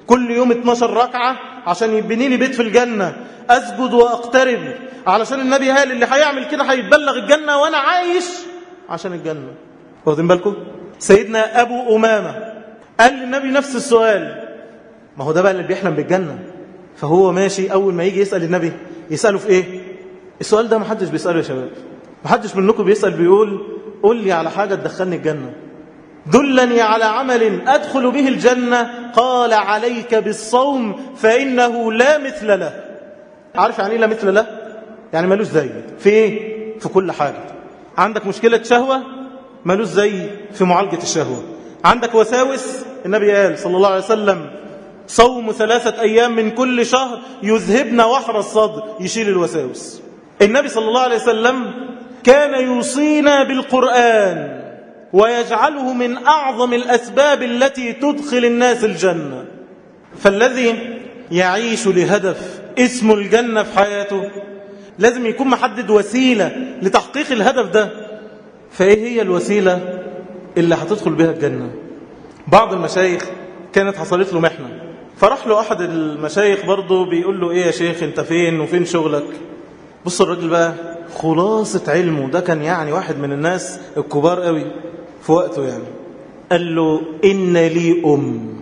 كل يوم 12 ركعة عشان يبني لي بيت في الجنة أسجد وأقترب علشان النبي قال اللي هيعمل كده هيتبلغ الجنة وأنا عايش عشان الجنة واخدين بالكم سيدنا أبو أمامة قال للنبي نفس السؤال ما هو ده بقى اللي بيحلم بالجنة فهو ماشي أول ما يجي يسأل النبي يسأله في إيه السؤال ده محدش بيسأله يا شباب محدش منكم بيسأل بيقول قول لي على حاجة تدخلني الجنة دلني على عمل أدخل به الجنة قال عليك بالصوم فإنه لا مثل له عارف يعني إيه لا مثل له يعني ملوش زي في إيه في كل حاجة عندك مشكلة شهوة ملوش زي في معالجة الشهوة عندك وساوس النبي قال صلى الله عليه وسلم صوم ثلاثة أيام من كل شهر يذهبن وحر الصدر يشيل الوساوس النبي صلى الله عليه وسلم كان يوصينا بالقرآن ويجعله من أعظم الأسباب التي تدخل الناس الجنة فالذي يعيش لهدف اسم الجنة في حياته لازم يكون محدد وسيلة لتحقيق الهدف ده فإيه هي الوسيلة اللي هتدخل بها الجنة بعض المشايخ كانت حصلت له محنة فراح له أحد المشايخ برضه بيقول له إيه يا شيخ أنت فين وفين شغلك بص الراجل بقى خلاصة علمه ده كان يعني واحد من الناس الكبار قوي في وقته يعني قال له إن لي أم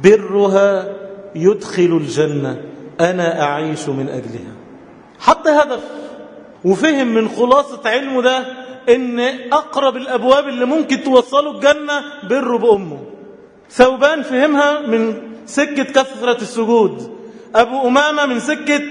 برها يدخل الجنة أنا أعيش من أجلها حط هدف وفهم من خلاصة علمه ده إن أقرب الأبواب اللي ممكن توصله الجنة بره بأمه ثوبان فهمها من سكة كثرة السجود أبو أمامة من سكة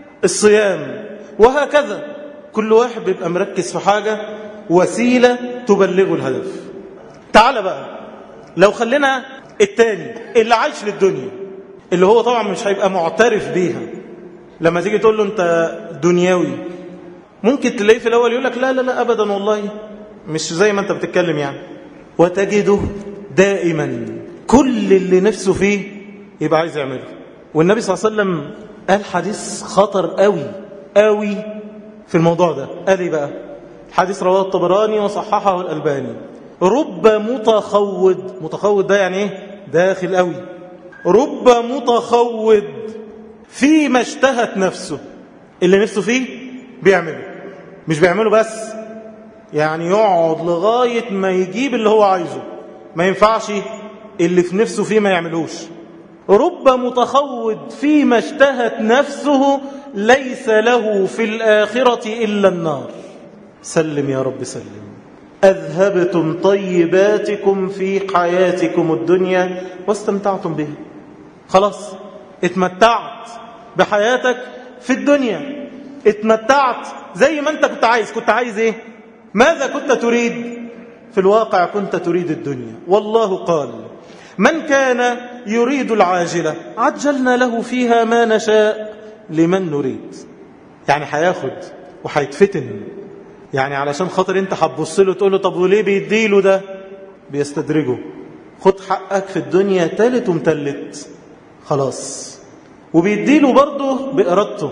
الصيام وهكذا كل واحد بيبقى مركز في حاجة وسيلة تبلغه الهدف تعال بقى لو خلينا التاني اللي عايش للدنيا اللي هو طبعا مش هيبقى معترف بيها لما تيجي تقول له انت دنيوي ممكن تلاقيه في الاول يقول لك لا لا لا ابدا والله مش زي ما انت بتتكلم يعني وتجده دائما كل اللي نفسه فيه يبقى عايز يعمله والنبي صلى الله عليه وسلم قال حديث خطر قوي قوي في الموضوع ده قال ايه بقى حديث رواه الطبراني وصححه الألباني رب متخوض متخوض ده يعني ايه داخل قوي رب متخوض فيما اشتهت نفسه اللي نفسه فيه بيعمله مش بيعمله بس يعني يقعد لغاية ما يجيب اللي هو عايزه ما ينفعش اللي في نفسه فيه ما يعملوش رب متخوض فيما اشتهت نفسه ليس له في الآخرة إلا النار سلم يا رب سلم أذهبتم طيباتكم في حياتكم الدنيا واستمتعتم بها خلاص اتمتعت بحياتك في الدنيا اتمتعت زي ما انت كنت عايز كنت عايز ايه ماذا كنت تريد في الواقع كنت تريد الدنيا والله قال من كان يريد العاجلة عجلنا له فيها ما نشاء لمن نريد يعني هياخد وهيتفتن يعني علشان خاطر انت هتبص له تقول له طب وليه بيديله ده بيستدرجه خد حقك في الدنيا تالت ومتلت خلاص وبيديله برضه بإرادته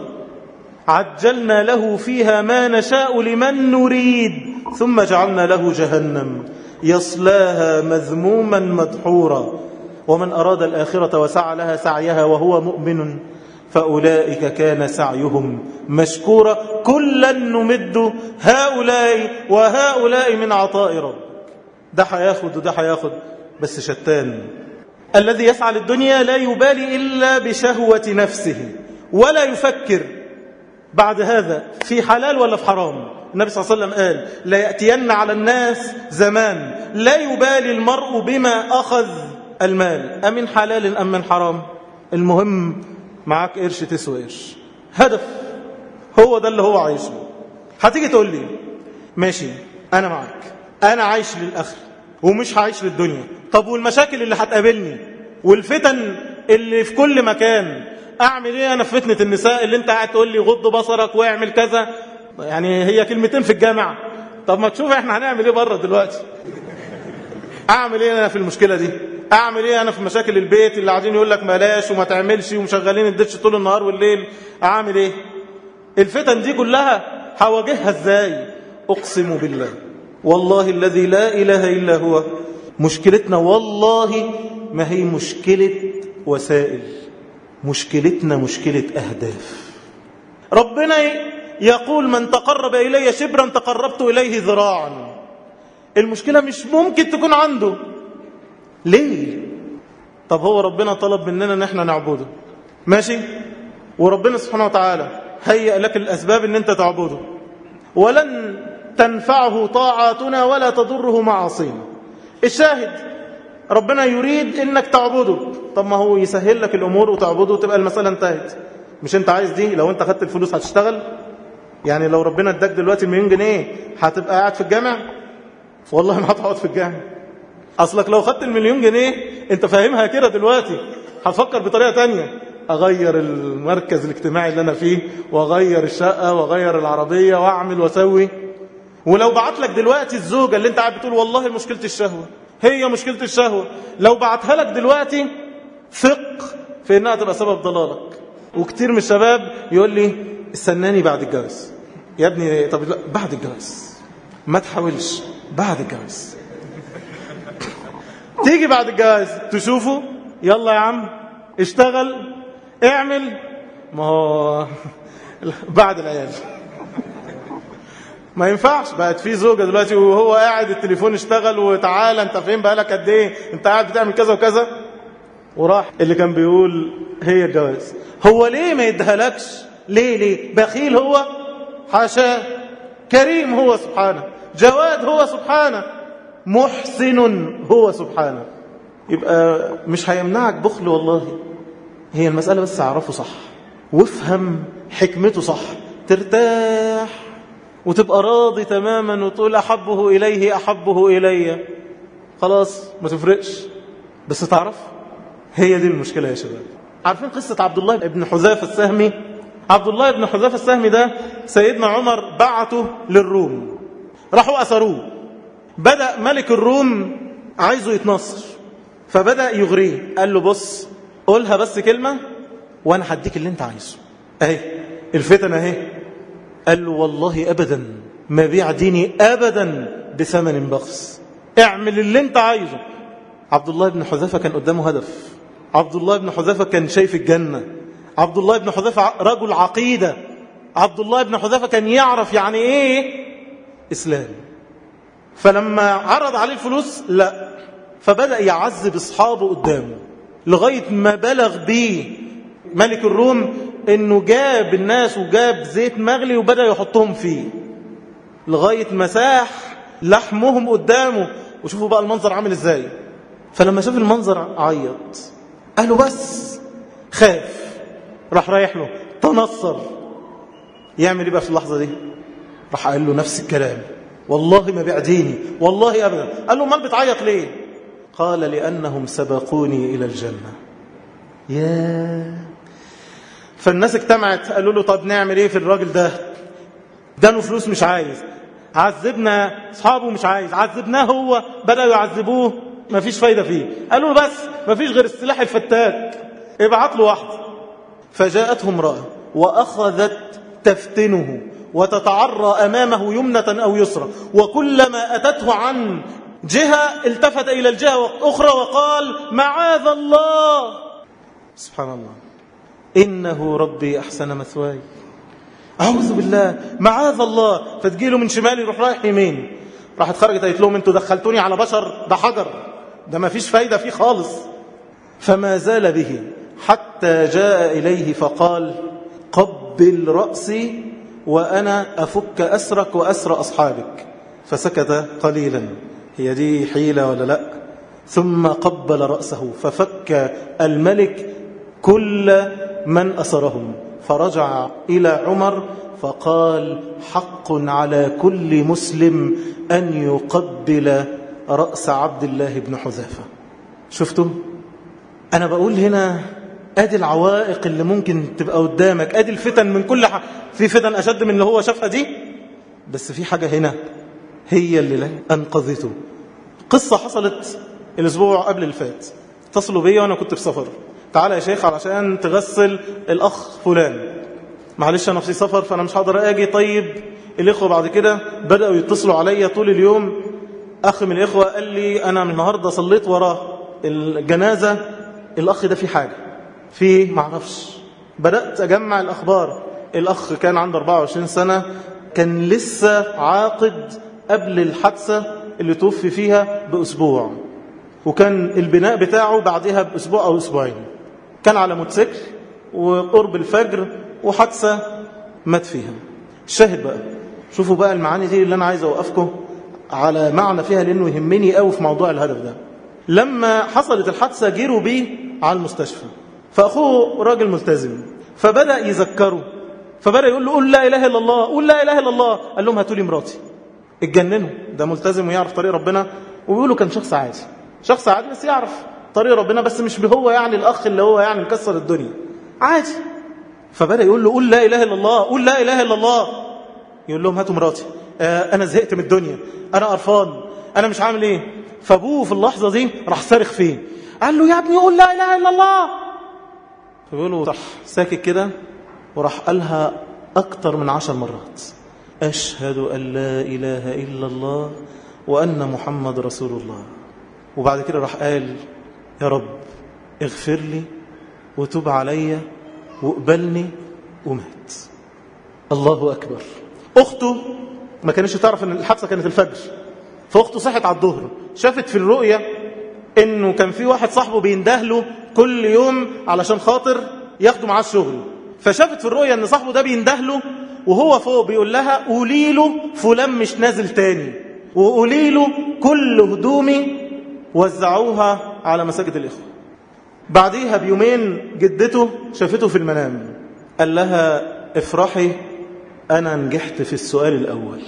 عجلنا له فيها ما نشاء لمن نريد ثم جعلنا له جهنم يصلاها مذموما مدحورا ومن أراد الآخرة وسعى لها سعيها وهو مؤمن فأولئك كان سعيهم مشكورا كلا نمد هؤلاء وهؤلاء من عطاء ربك ده هياخد وده هياخد بس شتان الذي يسعى للدنيا لا يبالي إلا بشهوة نفسه ولا يفكر بعد هذا في حلال ولا في حرام النبي صلى الله عليه وسلم قال لا يأتين على الناس زمان لا يبالي المرء بما أخذ المال أمن حلال أم من حرام المهم معاك قرش تسوى قرش هدف هو ده اللي هو عايشه هتيجي تقول لي ماشي أنا معاك أنا عايش للآخر ومش هعيش للدنيا طب والمشاكل اللي هتقابلني والفتن اللي في كل مكان أعمل إيه أنا في فتنة النساء اللي أنت قاعد تقول لي غض بصرك واعمل كذا يعني هي كلمتين في الجامع طب ما تشوف احنا هنعمل ايه بره دلوقتي اعمل ايه انا في المشكله دي اعمل ايه انا في مشاكل البيت اللي قاعدين يقول لك بلاش وما تعملش ومشغلين الدش طول النهار والليل اعمل ايه الفتن دي كلها هواجهها ازاي اقسم بالله والله الذي لا اله الا هو مشكلتنا والله ما هي مشكله وسائل مشكلتنا مشكلة أهداف ربنا يقول من تقرب إلي شبرا تقربت إليه ذراعا المشكلة مش ممكن تكون عنده ليه طب هو ربنا طلب مننا ان احنا نعبده ماشي وربنا سبحانه وتعالى هيئ لك الأسباب ان انت تعبده ولن تنفعه طاعاتنا ولا تضره معاصينا الشاهد ربنا يريد انك تعبده طب ما هو يسهل لك الامور وتعبده وتبقى المسألة انتهت مش انت عايز دي لو انت خدت الفلوس هتشتغل يعني لو ربنا اداك دلوقتي مليون جنيه هتبقى قاعد في الجامع والله ما هتقعد في الجامع اصلك لو خدت المليون جنيه انت فاهمها كده دلوقتي هتفكر بطريقة تانية اغير المركز الاجتماعي اللي انا فيه واغير الشقة واغير العربية واعمل واسوي ولو بعت لك دلوقتي الزوجة اللي انت قاعد بتقول والله مشكلة الشهوة هي مشكلة الشهوة لو بعتها لك دلوقتي ثق في انها تبقى سبب ضلالك وكتير من الشباب يقول لي استناني بعد الجواز يا ابني طب لا بعد الجواز ما تحاولش بعد الجواز تيجي بعد الجواز تشوفه يلا يا عم اشتغل اعمل ما هو بعد العيال ما ينفعش بقت في زوجة دلوقتي وهو قاعد التليفون اشتغل وتعالى انت فين بقالك قد ايه انت قاعد بتعمل كذا وكذا وراح اللي كان بيقول هي الجواز هو ليه ما يدهلكش ليه ليه بخيل هو حاشاه كريم هو سبحانه جواد هو سبحانه محسن هو سبحانه يبقى مش هيمنعك بخل والله هي المسألة بس اعرفه صح وافهم حكمته صح ترتاح وتبقى راضي تماما وتقول أحبه إليه أحبه إلي خلاص ما تفرقش بس تعرف هي دي المشكلة يا شباب عارفين قصة عبد الله بن حذافة السهمي عبد الله بن حذافة السهمي ده سيدنا عمر بعته للروم راحوا أسروه بدأ ملك الروم عايزه يتنصر فبدأ يغريه قال له بص قولها بس كلمة وأنا هديك اللي انت عايزه اهي الفتن اهي قال له والله أبدا ما بيع ديني أبدا بثمن بخس اعمل اللي انت عايزه عبد الله بن حذافة كان قدامه هدف عبد الله بن حذافة كان شايف الجنة عبد الله بن حذافة رجل عقيدة عبد الله بن حذافة كان يعرف يعني ايه إسلام فلما عرض عليه الفلوس لا فبدأ يعذب أصحابه قدامه لغاية ما بلغ بيه ملك الروم انه جاب الناس وجاب زيت مغلي وبدأ يحطهم فيه لغاية مساح لحمهم قدامه وشوفوا بقى المنظر عامل ازاي فلما شاف المنظر عيط قال له بس خاف راح رايح له تنصر يعمل ايه بقى في اللحظة دي راح قال له نفس الكلام والله ما بيعديني والله أبدا قال له مال بتعيط ليه قال لأنهم سبقوني إلى الجنة يا فالناس اجتمعت قالوا له طب نعمل ايه في الراجل ده اداله فلوس مش عايز عذبنا اصحابه مش عايز عذبناه هو بدأوا يعذبوه ما فيش فايدة فيه قالوا له بس ما فيش غير السلاح الفتاك ابعت له واحد فجاءته امرأة وأخذت تفتنه وتتعرى أمامه يمنة أو يسرى وكلما أتته عن جهة التفت إلى الجهة الأخرى وقال معاذ الله سبحان الله إنه ربي أحسن مثواي أعوذ بالله معاذ الله فتجيله من شمال يروح رايح يمين راحت خرجت قالت لهم انتوا دخلتوني على بشر ده حجر ده ما فيش فايدة فيه خالص فما زال به حتى جاء إليه فقال قبل رأسي وأنا أفك أسرك وأسر أصحابك فسكت قليلا هي دي حيلة ولا لا ثم قبل رأسه ففك الملك كل من أسرهم فرجع إلى عمر فقال حق على كل مسلم أن يقبل رأس عبد الله بن حذافة شفتوا أنا بقول هنا أدي العوائق اللي ممكن تبقى قدامك أدي الفتن من كل حاجة في فتن أشد من اللي هو شافها دي بس في حاجة هنا هي اللي أنقذته قصة حصلت الأسبوع قبل الفات اتصلوا بيا وأنا كنت في سفر تعالى يا شيخ علشان تغسل الأخ فلان معلش أنا في سفر فأنا مش هقدر أجي طيب الإخوة بعد كده بدأوا يتصلوا عليا طول اليوم أخ من الإخوة قال لي أنا من النهاردة صليت وراه الجنازة الأخ ده في حاجة في معرفش بدأت أجمع الأخبار الأخ كان عنده 24 سنة كان لسه عاقد قبل الحادثة اللي توفي فيها بأسبوع وكان البناء بتاعه بعدها بأسبوع أو أسبوعين كان على موتوسيكل وقرب الفجر وحادثة مات فيها الشاهد بقى شوفوا بقى المعاني دي اللي أنا عايز أوقفكم على معنى فيها لأنه يهمني قوي في موضوع الهدف ده لما حصلت الحادثة جيروا بيه على المستشفى فأخوه راجل ملتزم فبدأ يذكره فبدأ يقول له قول لا إله إلا الله قول لا إله إلا الله قال لهم هاتوا لي مراتي اتجننوا ده ملتزم ويعرف طريق ربنا ويقولوا كان شخص عادي شخص عادي بس يعرف طريق ربنا بس مش هو يعني الأخ اللي هو يعني مكسر الدنيا عادي فبدأ يقول له قول لا إله إلا الله قول لا إله إلا الله يقول لهم هاتوا مراتي آه أنا زهقت من الدنيا أنا قرفان أنا مش عامل إيه فأبوه في اللحظة دي راح صارخ فيه قال له يا ابني قول لا إله إلا الله فبيقولوا راح ساكت كده وراح قالها أكتر من عشر مرات أشهد أن لا إله إلا الله وأن محمد رسول الله وبعد كده راح قال يا رب اغفر لي وتوب علي واقبلني ومات الله أكبر أخته ما كانش تعرف أن الحادثة كانت الفجر فأخته صحت على الظهر شافت في الرؤية أنه كان في واحد صاحبه بيندهله كل يوم علشان خاطر ياخده معاه الشغل فشافت في الرؤية أن صاحبه ده بيندهله وهو فوق بيقول لها قولي له فلان مش نازل تاني وقولي له كل هدومي وزعوها على مساجد الإخوة بعديها بيومين جدته شافته في المنام قال لها افرحي أنا نجحت في السؤال الأول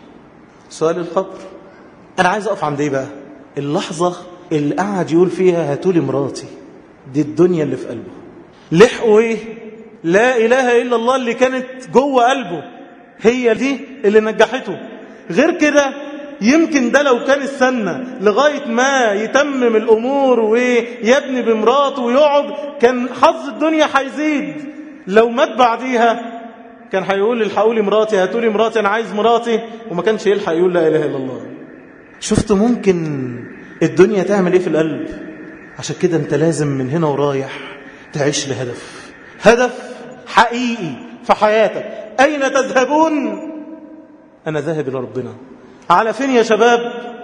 سؤال القبر أنا عايز أقف عند إيه بقى اللحظة اللي قعد يقول فيها هاتولي مراتي دي الدنيا اللي في قلبه لحقوا إيه لا إله إلا الله اللي كانت جوه قلبه هي دي اللي نجحته غير كده يمكن ده لو كان استنى لغاية ما يتمم الأمور ويبني بمراته ويقعد كان حظ الدنيا هيزيد لو مات بعديها كان هيقول الحقوا لي مراتي هاتوا لي مراتي أنا عايز مراتي وما كانش يلحق يقول لا إله إلا الله شفت ممكن الدنيا تعمل إيه في القلب عشان كده أنت لازم من هنا ورايح تعيش لهدف هدف حقيقي في حياتك أين تذهبون أنا ذاهب إلى ربنا على فين يا شباب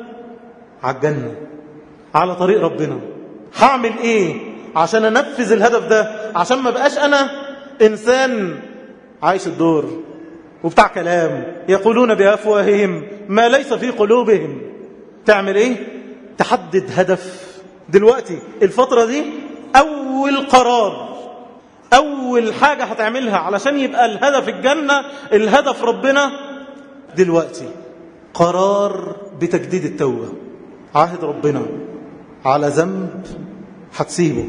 على الجنة على طريق ربنا هعمل ايه عشان انفذ الهدف ده عشان ما بقاش انا انسان عايش الدور وبتاع كلام يقولون بافواههم ما ليس في قلوبهم تعمل ايه تحدد هدف دلوقتي الفترة دي اول قرار اول حاجة هتعملها علشان يبقى الهدف الجنة الهدف ربنا دلوقتي قرار بتجديد التوبة عهد ربنا على ذنب هتسيبه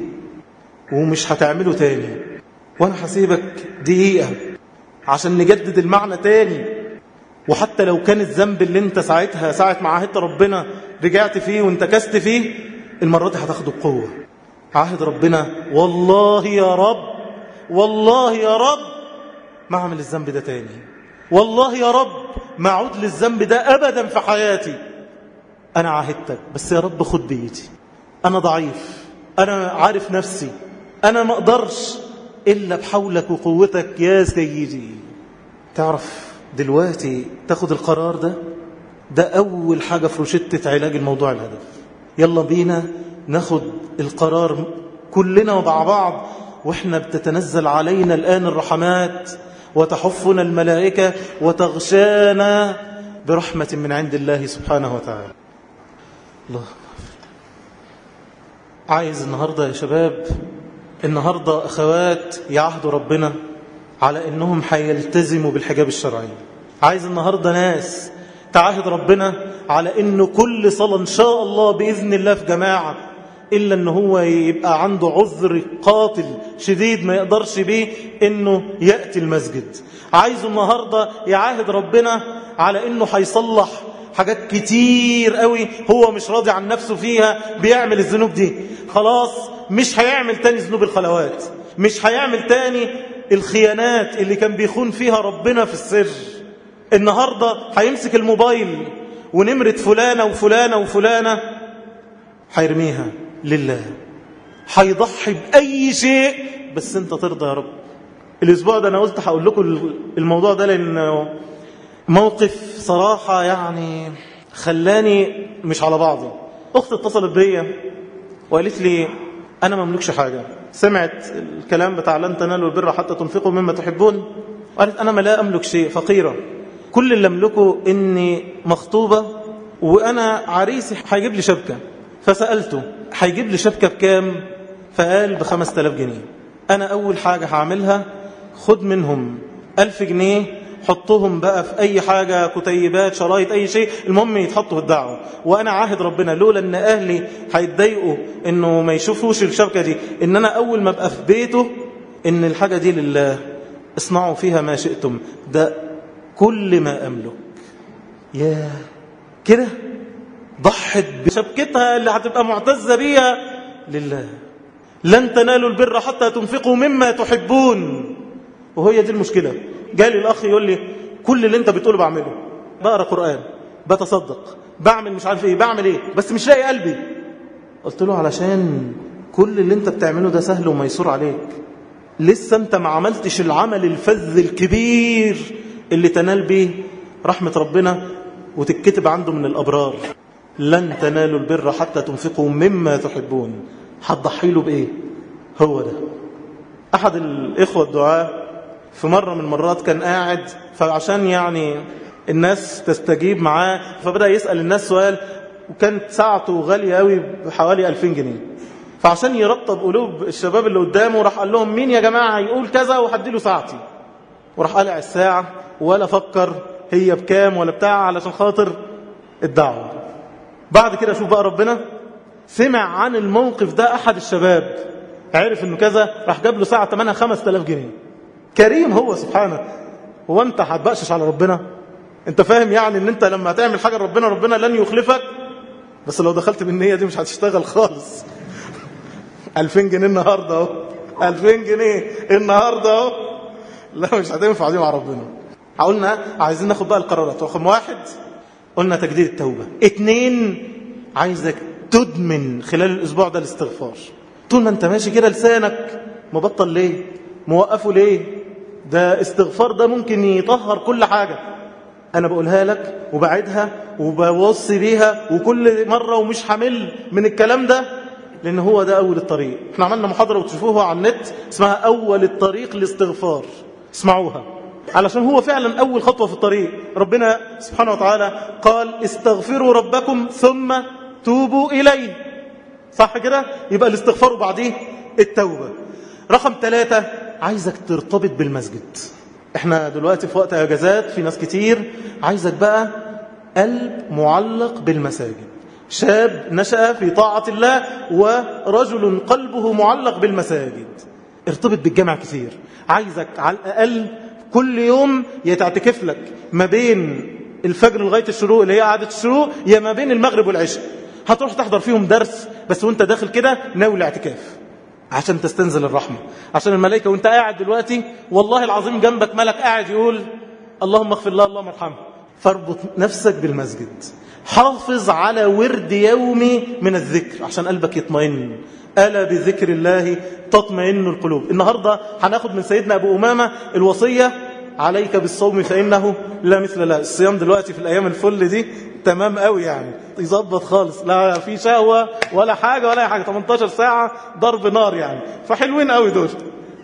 ومش هتعمله تاني وانا هسيبك دقيقة عشان نجدد المعنى تاني وحتى لو كان الذنب اللي انت ساعتها ساعة ما عهدت ربنا رجعت فيه وانتكست فيه المرة دي هتاخده بقوة عهد ربنا والله يا رب والله يا رب ما اعمل الذنب ده تاني والله يا رب ما اعود للذنب ده ابدا في حياتي انا عاهدتك بس يا رب خد بيتي انا ضعيف انا عارف نفسي انا ما اقدرش الا بحولك وقوتك يا سيدي تعرف دلوقتي تاخد القرار ده ده اول حاجة في روشتة علاج الموضوع الهدف يلا بينا ناخد القرار كلنا ومع بعض واحنا بتتنزل علينا الآن الرحمات وتحفنا الملائكة وتغشانا برحمة من عند الله سبحانه وتعالى الله عايز النهاردة يا شباب النهاردة أخوات يعهدوا ربنا على أنهم حيلتزموا بالحجاب الشرعي عايز النهاردة ناس تعاهد ربنا على أنه كل صلاة إن شاء الله بإذن الله في جماعة إلا أنه هو يبقى عنده عذر قاتل شديد ما يقدرش بيه أنه يأتي المسجد عايزه النهاردة يعاهد ربنا على أنه هيصلح حاجات كتير قوي هو مش راضي عن نفسه فيها بيعمل الذنوب دي خلاص مش هيعمل تاني ذنوب الخلوات مش هيعمل تاني الخيانات اللي كان بيخون فيها ربنا في السر النهاردة هيمسك الموبايل ونمرة فلانة وفلانة وفلانة هيرميها لله هيضحي بأي شيء بس انت ترضى يا رب الأسبوع ده أنا قلت هقول لكم الموضوع ده لأنه موقف صراحة يعني خلاني مش على بعضي أختي اتصلت بيا وقالت لي أنا ما مملكش حاجة سمعت الكلام بتاع لن تنالوا البر حتى تنفقوا مما تحبون قالت أنا ما لا أملك شيء فقيرة كل اللي أملكه إني مخطوبة وأنا عريسي هيجيب لي شبكة فسألته هيجيب لي شبكة بكام فقال بخمس تلاف جنيه أنا أول حاجة هعملها خد منهم ألف جنيه حطهم بقى في أي حاجة كتيبات شرايط أي شيء المهم يتحطوا في الدعوة وأنا عاهد ربنا لولا أن أهلي هيتضايقوا أنه ما يشوفوش الشبكة دي أن أنا أول ما أبقى في بيته أن الحاجة دي لله اصنعوا فيها ما شئتم ده كل ما أملك يا كده ضحت بشبكتها اللي هتبقى معتزة بيها لله لن تنالوا البر حتى تنفقوا مما تحبون وهي دي المشكلة جالي الأخ يقول لي كل اللي انت بتقوله بعمله بقرأ قرآن بتصدق بعمل مش عارف ايه بعمل ايه بس مش لاقي قلبي قلت له علشان كل اللي انت بتعمله ده سهل وميسور عليك لسه انت ما عملتش العمل الفذ الكبير اللي تنال به رحمة ربنا وتتكتب عنده من الأبرار لن تنالوا البر حتى تنفقوا مما تحبون هتضحي له بإيه هو ده أحد الإخوة الدعاء في مرة من المرات كان قاعد فعشان يعني الناس تستجيب معاه فبدأ يسأل الناس سؤال وكانت ساعته غالية قوي بحوالي 2000 جنيه فعشان يرطب قلوب الشباب اللي قدامه راح قال لهم مين يا جماعة هيقول كذا وهديله ساعتي وراح قلع الساعة ولا فكر هي بكام ولا بتاع علشان خاطر الدعوة بعد كده شوف بقى ربنا سمع عن الموقف ده أحد الشباب عرف انه كذا راح جاب له ساعة ثمنها 5000 جنيه كريم هو سبحانه هو انت هتبقشش على ربنا انت فاهم يعني ان انت لما هتعمل حاجة ربنا ربنا لن يخلفك بس لو دخلت بالنية دي مش هتشتغل خالص 2000 جنيه النهاردة اهو 2000 جنيه النهاردة اهو لا مش هتنفع دي مع ربنا قلنا عايزين ناخد بقى القرارات رقم واحد قلنا تجديد التوبة اتنين عايزك تدمن خلال الاسبوع ده الاستغفار طول ما انت ماشي كده لسانك مبطل ليه موقفه ليه ده استغفار ده ممكن يطهر كل حاجة أنا بقولها لك وبعدها وبوصي بيها وكل مرة ومش حمل من الكلام ده لأن هو ده أول الطريق احنا عملنا محاضرة وتشوفوها على النت اسمها أول الطريق الاستغفار اسمعوها علشان هو فعلا أول خطوة في الطريق ربنا سبحانه وتعالى قال استغفروا ربكم ثم توبوا إليه صح كده يبقى الاستغفار وبعديه التوبة رقم ثلاثة عايزك ترتبط بالمسجد احنا دلوقتي في وقت اجازات في ناس كتير عايزك بقى قلب معلق بالمساجد شاب نشأ في طاعة الله ورجل قلبه معلق بالمساجد ارتبط بالجامع كثير عايزك على الأقل كل يوم يتعتكف لك ما بين الفجر لغاية الشروق اللي هي عادة الشروق يا ما بين المغرب والعشاء هتروح تحضر فيهم درس بس وانت داخل كده ناوي الاعتكاف عشان تستنزل الرحمة عشان الملائكة وانت قاعد دلوقتي والله العظيم جنبك ملك قاعد يقول اللهم اغفر الله اللهم ارحمه فاربط نفسك بالمسجد حافظ على ورد يومي من الذكر عشان قلبك يطمئن ألا بذكر الله تطمئن القلوب النهاردة هناخد من سيدنا أبو أمامة الوصية عليك بالصوم فإنه لا مثل له الصيام دلوقتي في الأيام الفل دي تمام قوي يعني يظبط خالص لا في شهوة ولا حاجة ولا أي حاجة 18 ساعة ضرب نار يعني فحلوين قوي دول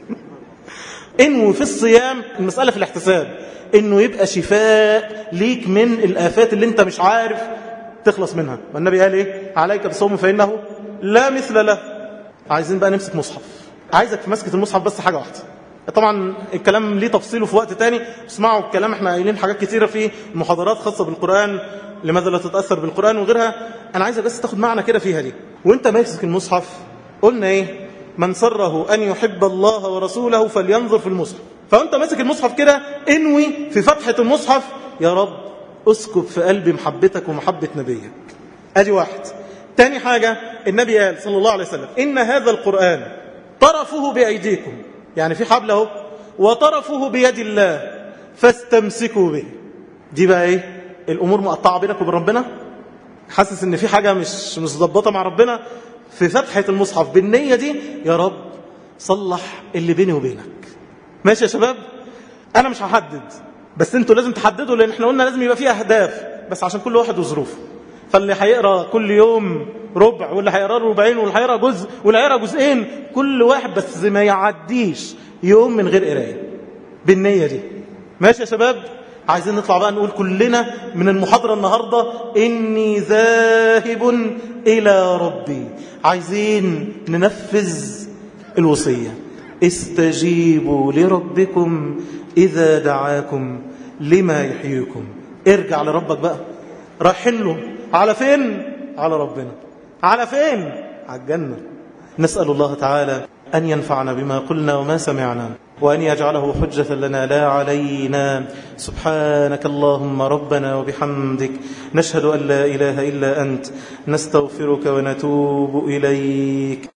انه في الصيام المسألة في الاحتساب انه يبقى شفاء ليك من الآفات اللي انت مش عارف تخلص منها والنبي قال ايه عليك بالصوم فإنه لا مثل له عايزين بقى نمسك مصحف عايزك في مسكة المصحف بس حاجة واحدة طبعا الكلام ليه تفصيله في وقت تاني اسمعوا الكلام احنا قايلين حاجات كتيرة في محاضرات خاصة بالقرآن لماذا لا تتأثر بالقرآن وغيرها أنا عايزك بس تاخد معنى كده فيها دي وانت ماسك المصحف قلنا ايه من سره أن يحب الله ورسوله فلينظر في المصحف فانت ماسك المصحف كده انوي في فتحة المصحف يا رب اسكب في قلبي محبتك ومحبة نبيك ادي واحد تاني حاجة النبي قال صلى الله عليه وسلم إن هذا القرآن طرفه بأيديكم يعني في حبل اهو وطرفه بيد الله فاستمسكوا به دي بقى ايه الامور مقطعه بينك وبين ربنا حاسس ان في حاجه مش مش مظبطه مع ربنا في فتحة المصحف بالنية دي يا رب صلح اللي بيني وبينك ماشي يا شباب أنا مش هحدد بس انتوا لازم تحددوا لأن احنا قلنا لازم يبقى فيه أهداف بس عشان كل واحد وظروفه فاللي هيقرا كل يوم ربع واللي هيقرا ربعين واللي هيقرا جزء واللي هيقرا جزئين كل واحد بس ما يعديش يوم من غير قرايه بالنيه دي ماشي يا شباب عايزين نطلع بقى نقول كلنا من المحاضره النهارده اني ذاهب الى ربي عايزين ننفذ الوصيه استجيبوا لربكم اذا دعاكم لما يحييكم ارجع لربك بقى رايحين له على فين على ربنا على فين على الجنة نسأل الله تعالى أن ينفعنا بما قلنا وما سمعنا وأن يجعله حجة لنا لا علينا سبحانك اللهم ربنا وبحمدك نشهد أن لا إله إلا أنت نستغفرك ونتوب إليك